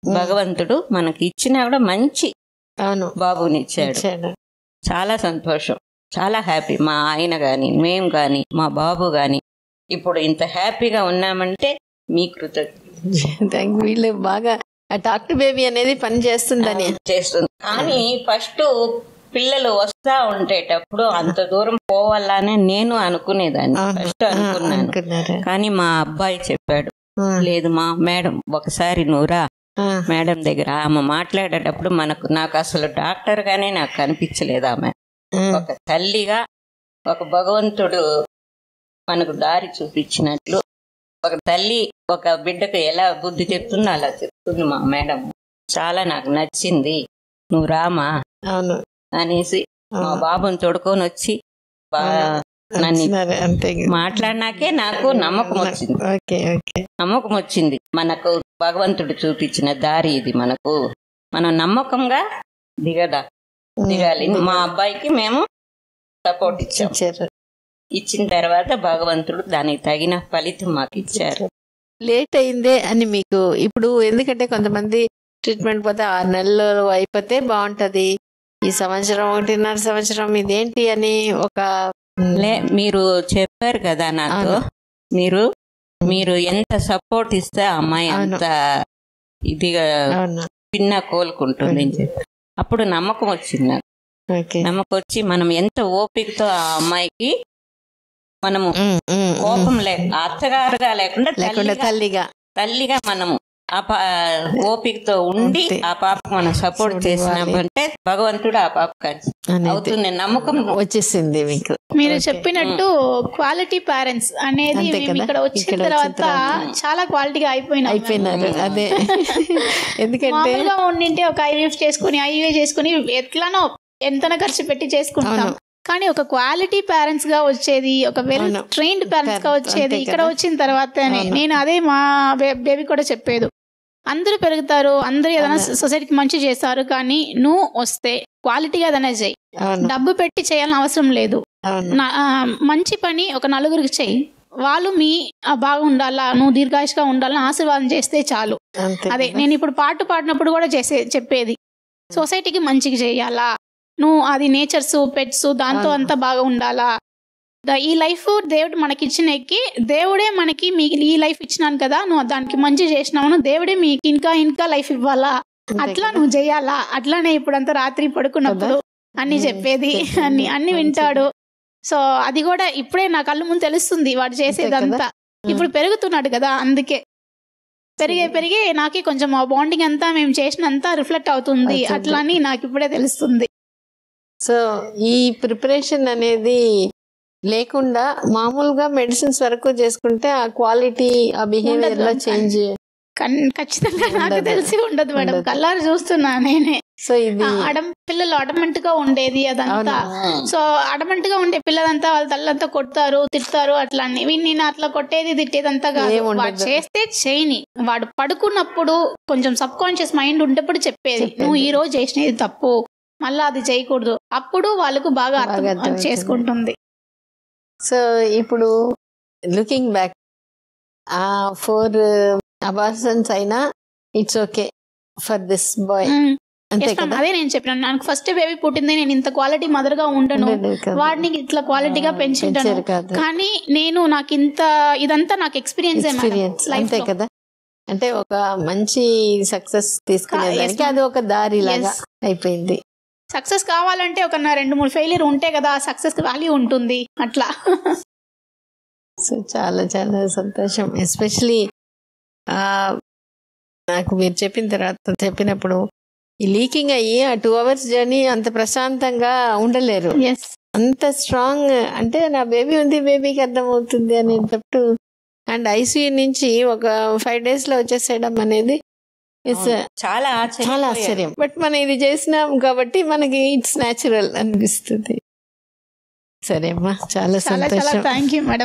భగవంతుడు మనకి ఇచ్చినా కూడా మంచి అవును బాబునిచ్చాడు ఇచ్చాడు చాలా సంతోషం చాలా హ్యాపీ మా ఆయన గాని మేము గాని మా బాబు గాని ఇప్పుడు ఇంత హ్యాపీగా ఉన్నామంటే మీ కృతజ్ఞత థ్యాంక్ వీళ్ళు బాగా ఆ టాక్ టు బేబీ అనేది పని చేస్తుందని చేస్తుంది కానీ ఫస్ట్ పిల్లలు వస్తా ఉండేటప్పుడు అంత దూరం పోవాలని నేను అనుకునేదాన్ని అవును. ఫస్ట్ ఆ, అనుకున్నాను అనుకున్నారు కానీ మా అబ్బాయి చెప్పాడు ఆ, లేదు మా మేడం ఒకసారి నువ్వురా ఆ, మేడం దగ్గర ఆమె మాట్లాడేటప్పుడు మనకు నాకు అసలు డాక్టర్ గానే నాకు కనిపించలేదు ఆమె ఆ, ఒక తల్లిగా ఒక భగవంతుడు మనకు దారి చూపించినట్లు ఒక తల్లి ఒక బిడ్డకు ఎలా బుద్ధి చెప్తుందో అలా చెప్తుంది మా మేడం చాలా నాకు నచ్చింది నువ్వు రామా అవును అనేసి మా అవును. బాబుని తోడుకొని వచ్చి బాగా నన్ను వచ్చినారు, అంతే మాట్లాడినాకే నాకు నమ్మకం వచ్చింది ఓకే ఓకే నమ్మకం వచ్చింది మనకు భగవంతుడు చూపించిన దారి ఇది మనకు మనం నమ్మకంగా దిగదా దిగాలి మా అబ్బాయికి మేము సపోర్ట్ ఇచ్చాం ఇచ్చారు ఇచ్చిన తర్వాత భగవంతుడు దానికి తగిన ఫలితం మాకు ఇచ్చారు లేట్ అయిందే అని మీకు ఇప్పుడు ఎందుకంటే కొంతమంది ట్రీట్మెంట్ పోతే ఆరు నెలలు అయిపోతే బాగుంటది ఈ సంవత్సరం ఒకటిన్నర సంవత్సరం ఇదేంటి అని ఒక లే మీరు చెప్పారు కదా నాకు అవును. మీరు మీరు ఎంత సపోర్ట్ ఇస్తే ఆ అమ్మాయి అవును. అంత ఇదిగా అవును పిన్న కోలుకుంటుంది అని చెప్పి అప్పుడు నమ్మకం వచ్చింది నాకు ఓకే నమ్మకం వచ్చి మనం ఎంత ఓపికతో ఆ అమ్మాయికి మనము ఉమ్, ఉమ్, ఉమ్. కోపం లేక అత్తగారుగా లేకుండా లేకుండా తల్లిగా- తల్లిగా తల్లిగా మనము ఆ పా ఓపికతో ఉండి అంతే. ఆ పాపకు మనం సపోర్ట్ చూడాలి. చేసినామంటే భగవంతుడు ఆ పాపకు అనేది అవుతుంది నమ్మకం వచ్చేసింది మీకు మీరు ఓకే. చెప్పినట్టు క్వాలిటీ పేరెంట్స్ అనేది అంతే మేము కదా? ఇక్కడ వచ్చిన ఇక్కడ వచ్చిన తర్వాత తర్వాత చాలా క్వాలిటీగా అయిపోయినాం అయిపోయినారు ఉమ్. అదే ఎందుకంటే మామూలుగా ఉండింటే ఒక ఐవీఎఫ్ చేసుకుని ఐవీఏ చేసుకుని ఎట్లానో ఎంతనో ఖర్చు పెట్టి చేసుకుంటాం అవును. కానీ ఒక క్వాలిటీ పేరెంట్స్ గా వచ్చేది ఒక వెల్ అవును. ట్రైన్డ్ పేరెంట్స్ గా Parents, వచ్చేది అంతే ఇక్కడ కదా? వచ్చిన తర్వాతనే అవును. నేను అదే మా బేబీ కూడా చెప్పేది అందరూ పెరుగుతారు అందరూ ఏదైనా అవును. సొసైటీకి మంచి చేస్తారు కానీ నువ్వు వస్తే క్వాలిటీగా ఏదైనా చేయి అవును డబ్బు పెట్టి చేయాలని అవసరం లేదు అవును నా- ఆ, మంచి పని ఒక నలుగురికి చెయ్యి వాళ్ళు మీ ఆ, బాగుండాలా నువ్వు దీర్ఘాయుషగా ఉండాలని ఆశీర్వాదం చేస్తే చాలు అంతే అదే కదా? నేను ఇప్పుడు పాట పాడినప్పుడు కూడా చేసే చెప్పేది సొసైటీకి మంచిగా చేయాలా నువ్వు అది నేచర్స్ పెట్స్ దాంతో అవును. అంతా బాగా ఉండాలా ద- ఈ లైఫ్ దేవుడు మనకి ఇచ్చిన ఎక్కి దేవుడే మనకి మీకు ఈ లైఫ్ ఇచ్చినాను కదా నువ్వు దానికి మంచి చేసినావు దేవుడే మీకు ఇంకా ఇంకా లైఫ్ ఇవ్వాలా అంతే అట్లా కదా? నువ్వు చేయాలా అట్లానే ఇప్పుడంతా రాత్రి పడుకున్నప్పుడు అన్ని ఉమ్, చెప్పేది చెప్పేది. అన్ని అన్ని మంచిది. వింటాడు సో అది కూడా ఇప్పుడే నా కళ్ళు ముందు తెలుస్తుంది వాడు చేసేదంతా ఇప్పుడు పెరుగుతున్నాడు కదా అందుకే పెరిగే పెరిగే నాకే కొంచెం ఆ బాండింగ్ అంతా మేము చేసినంత రిఫ్లెక్ట్ అవుతుంది అవుతుంది. అట్లా అని నాకు ఇప్పుడే తెలుస్తుంది సో ఈ ప్రిపరేషన్ అనేది లేకుండా మామూలుగా మెడిసిన్స్ వరకు చేసుకుంటే ఆ క్వాలిటీ ఆ బిహేవియర్ లో ఉండదు. చేంజ్ కన్- ఖచ్చితంగా నాకు ఉండదు. తెలిసి ఉండదు మేడం ఉండదు. కల్లారు చూస్తున్నా నేనే సో ఇది ఆ అడం పిల్లలు అడమెంట్ గా ఉండేది అదంతా అవును. సో అడమెంట్ గా ఉండే పిల్లలంతా వాళ్ళ తల్లంతా కొడతారు తిడతారు అట్లా అని వీడిని నేను అట్లా కొట్టేది తిట్టేదంతా కాదు ఏం ఉండదు. వాడు చేస్తే చేయని వాడు పడుకున్నప్పుడు కొంచెం సబ్ కాన్షియస్ మైండ్ ఉండేప్పుడు చెప్పేది చెప్పేది. నువ్వు ఈ రోజు చేసినది తప్పు మళ్ళా అది చేయకూడదు అప్పుడు వాళ్ళకు బాగా బాగా అర్థం అర్థమవుతుంది. చేసుకుంటుంది సో ఇప్పుడు లుకింగ్ బ్యాక్ ఆ ఫోర్ అబార్సన్స్ అయినా it's okay for this boy um. అంతే Yes, ma'am. కదా అదే నేను చెప్పినాను నాకు ఫస్ట్ బేబీ పుట్టింది నేను ఇంత క్వాలిటీ మదర్ గా ఉండను ఉండదు కదా. వాడిని ఇట్లా క్వాలిటీగా పెంచుంటాను పెంచారు కాదు కానీ నేను నాకు ఇంత ఇదంతా నాకు ఎక్స్పీరియన్స్ ఎక్స్పీరియన్స్ అంతే కదా అంటే ఒక మంచి సక్సెస్ తీసుకునేదానికి ma'am. అది ఒక దారి లాగా Yes. అయిపోయింది సక్సెస్ కావాలంటే ఒక నా రెండు మూడు ఫెయిలియర్ ఉంటే కదా సక్సెస్ వాల్యూ ఉంటుంది అట్లా సో చాలా చాలా సంతోషం ఎస్పెషలీ నాకు మీరు చెప్పిన తర్వాత చెప్పినప్పుడు ఈ లీకింగ్ అయ్యి ఆ టూ అవర్స్ జర్నీ అంత ప్రశాంతంగా ఉండలేరు ఎస్ అంత స్ట్రాంగ్ అంటే నా బేబీ ఉంది బేబీకి అర్థమవుతుంది అనేటప్పుడు అండ్ ఐసీయూ నుంచి ఒక ఫైవ్ డేస్ లో వచ్చేసేయడం అనేది ఇట్స్ చాలా చాలా ఆశ్చర్యం ఆశ్చర్యం బట్ మనం ఇది చేసినాం కాబట్టి మనకి ఇట్స్ న్యాచురల్ అనిపిస్తుంది సరే అమ్మా చాలా చాలా చాలా సంతోషం థ్యాంక్ యూ మేడం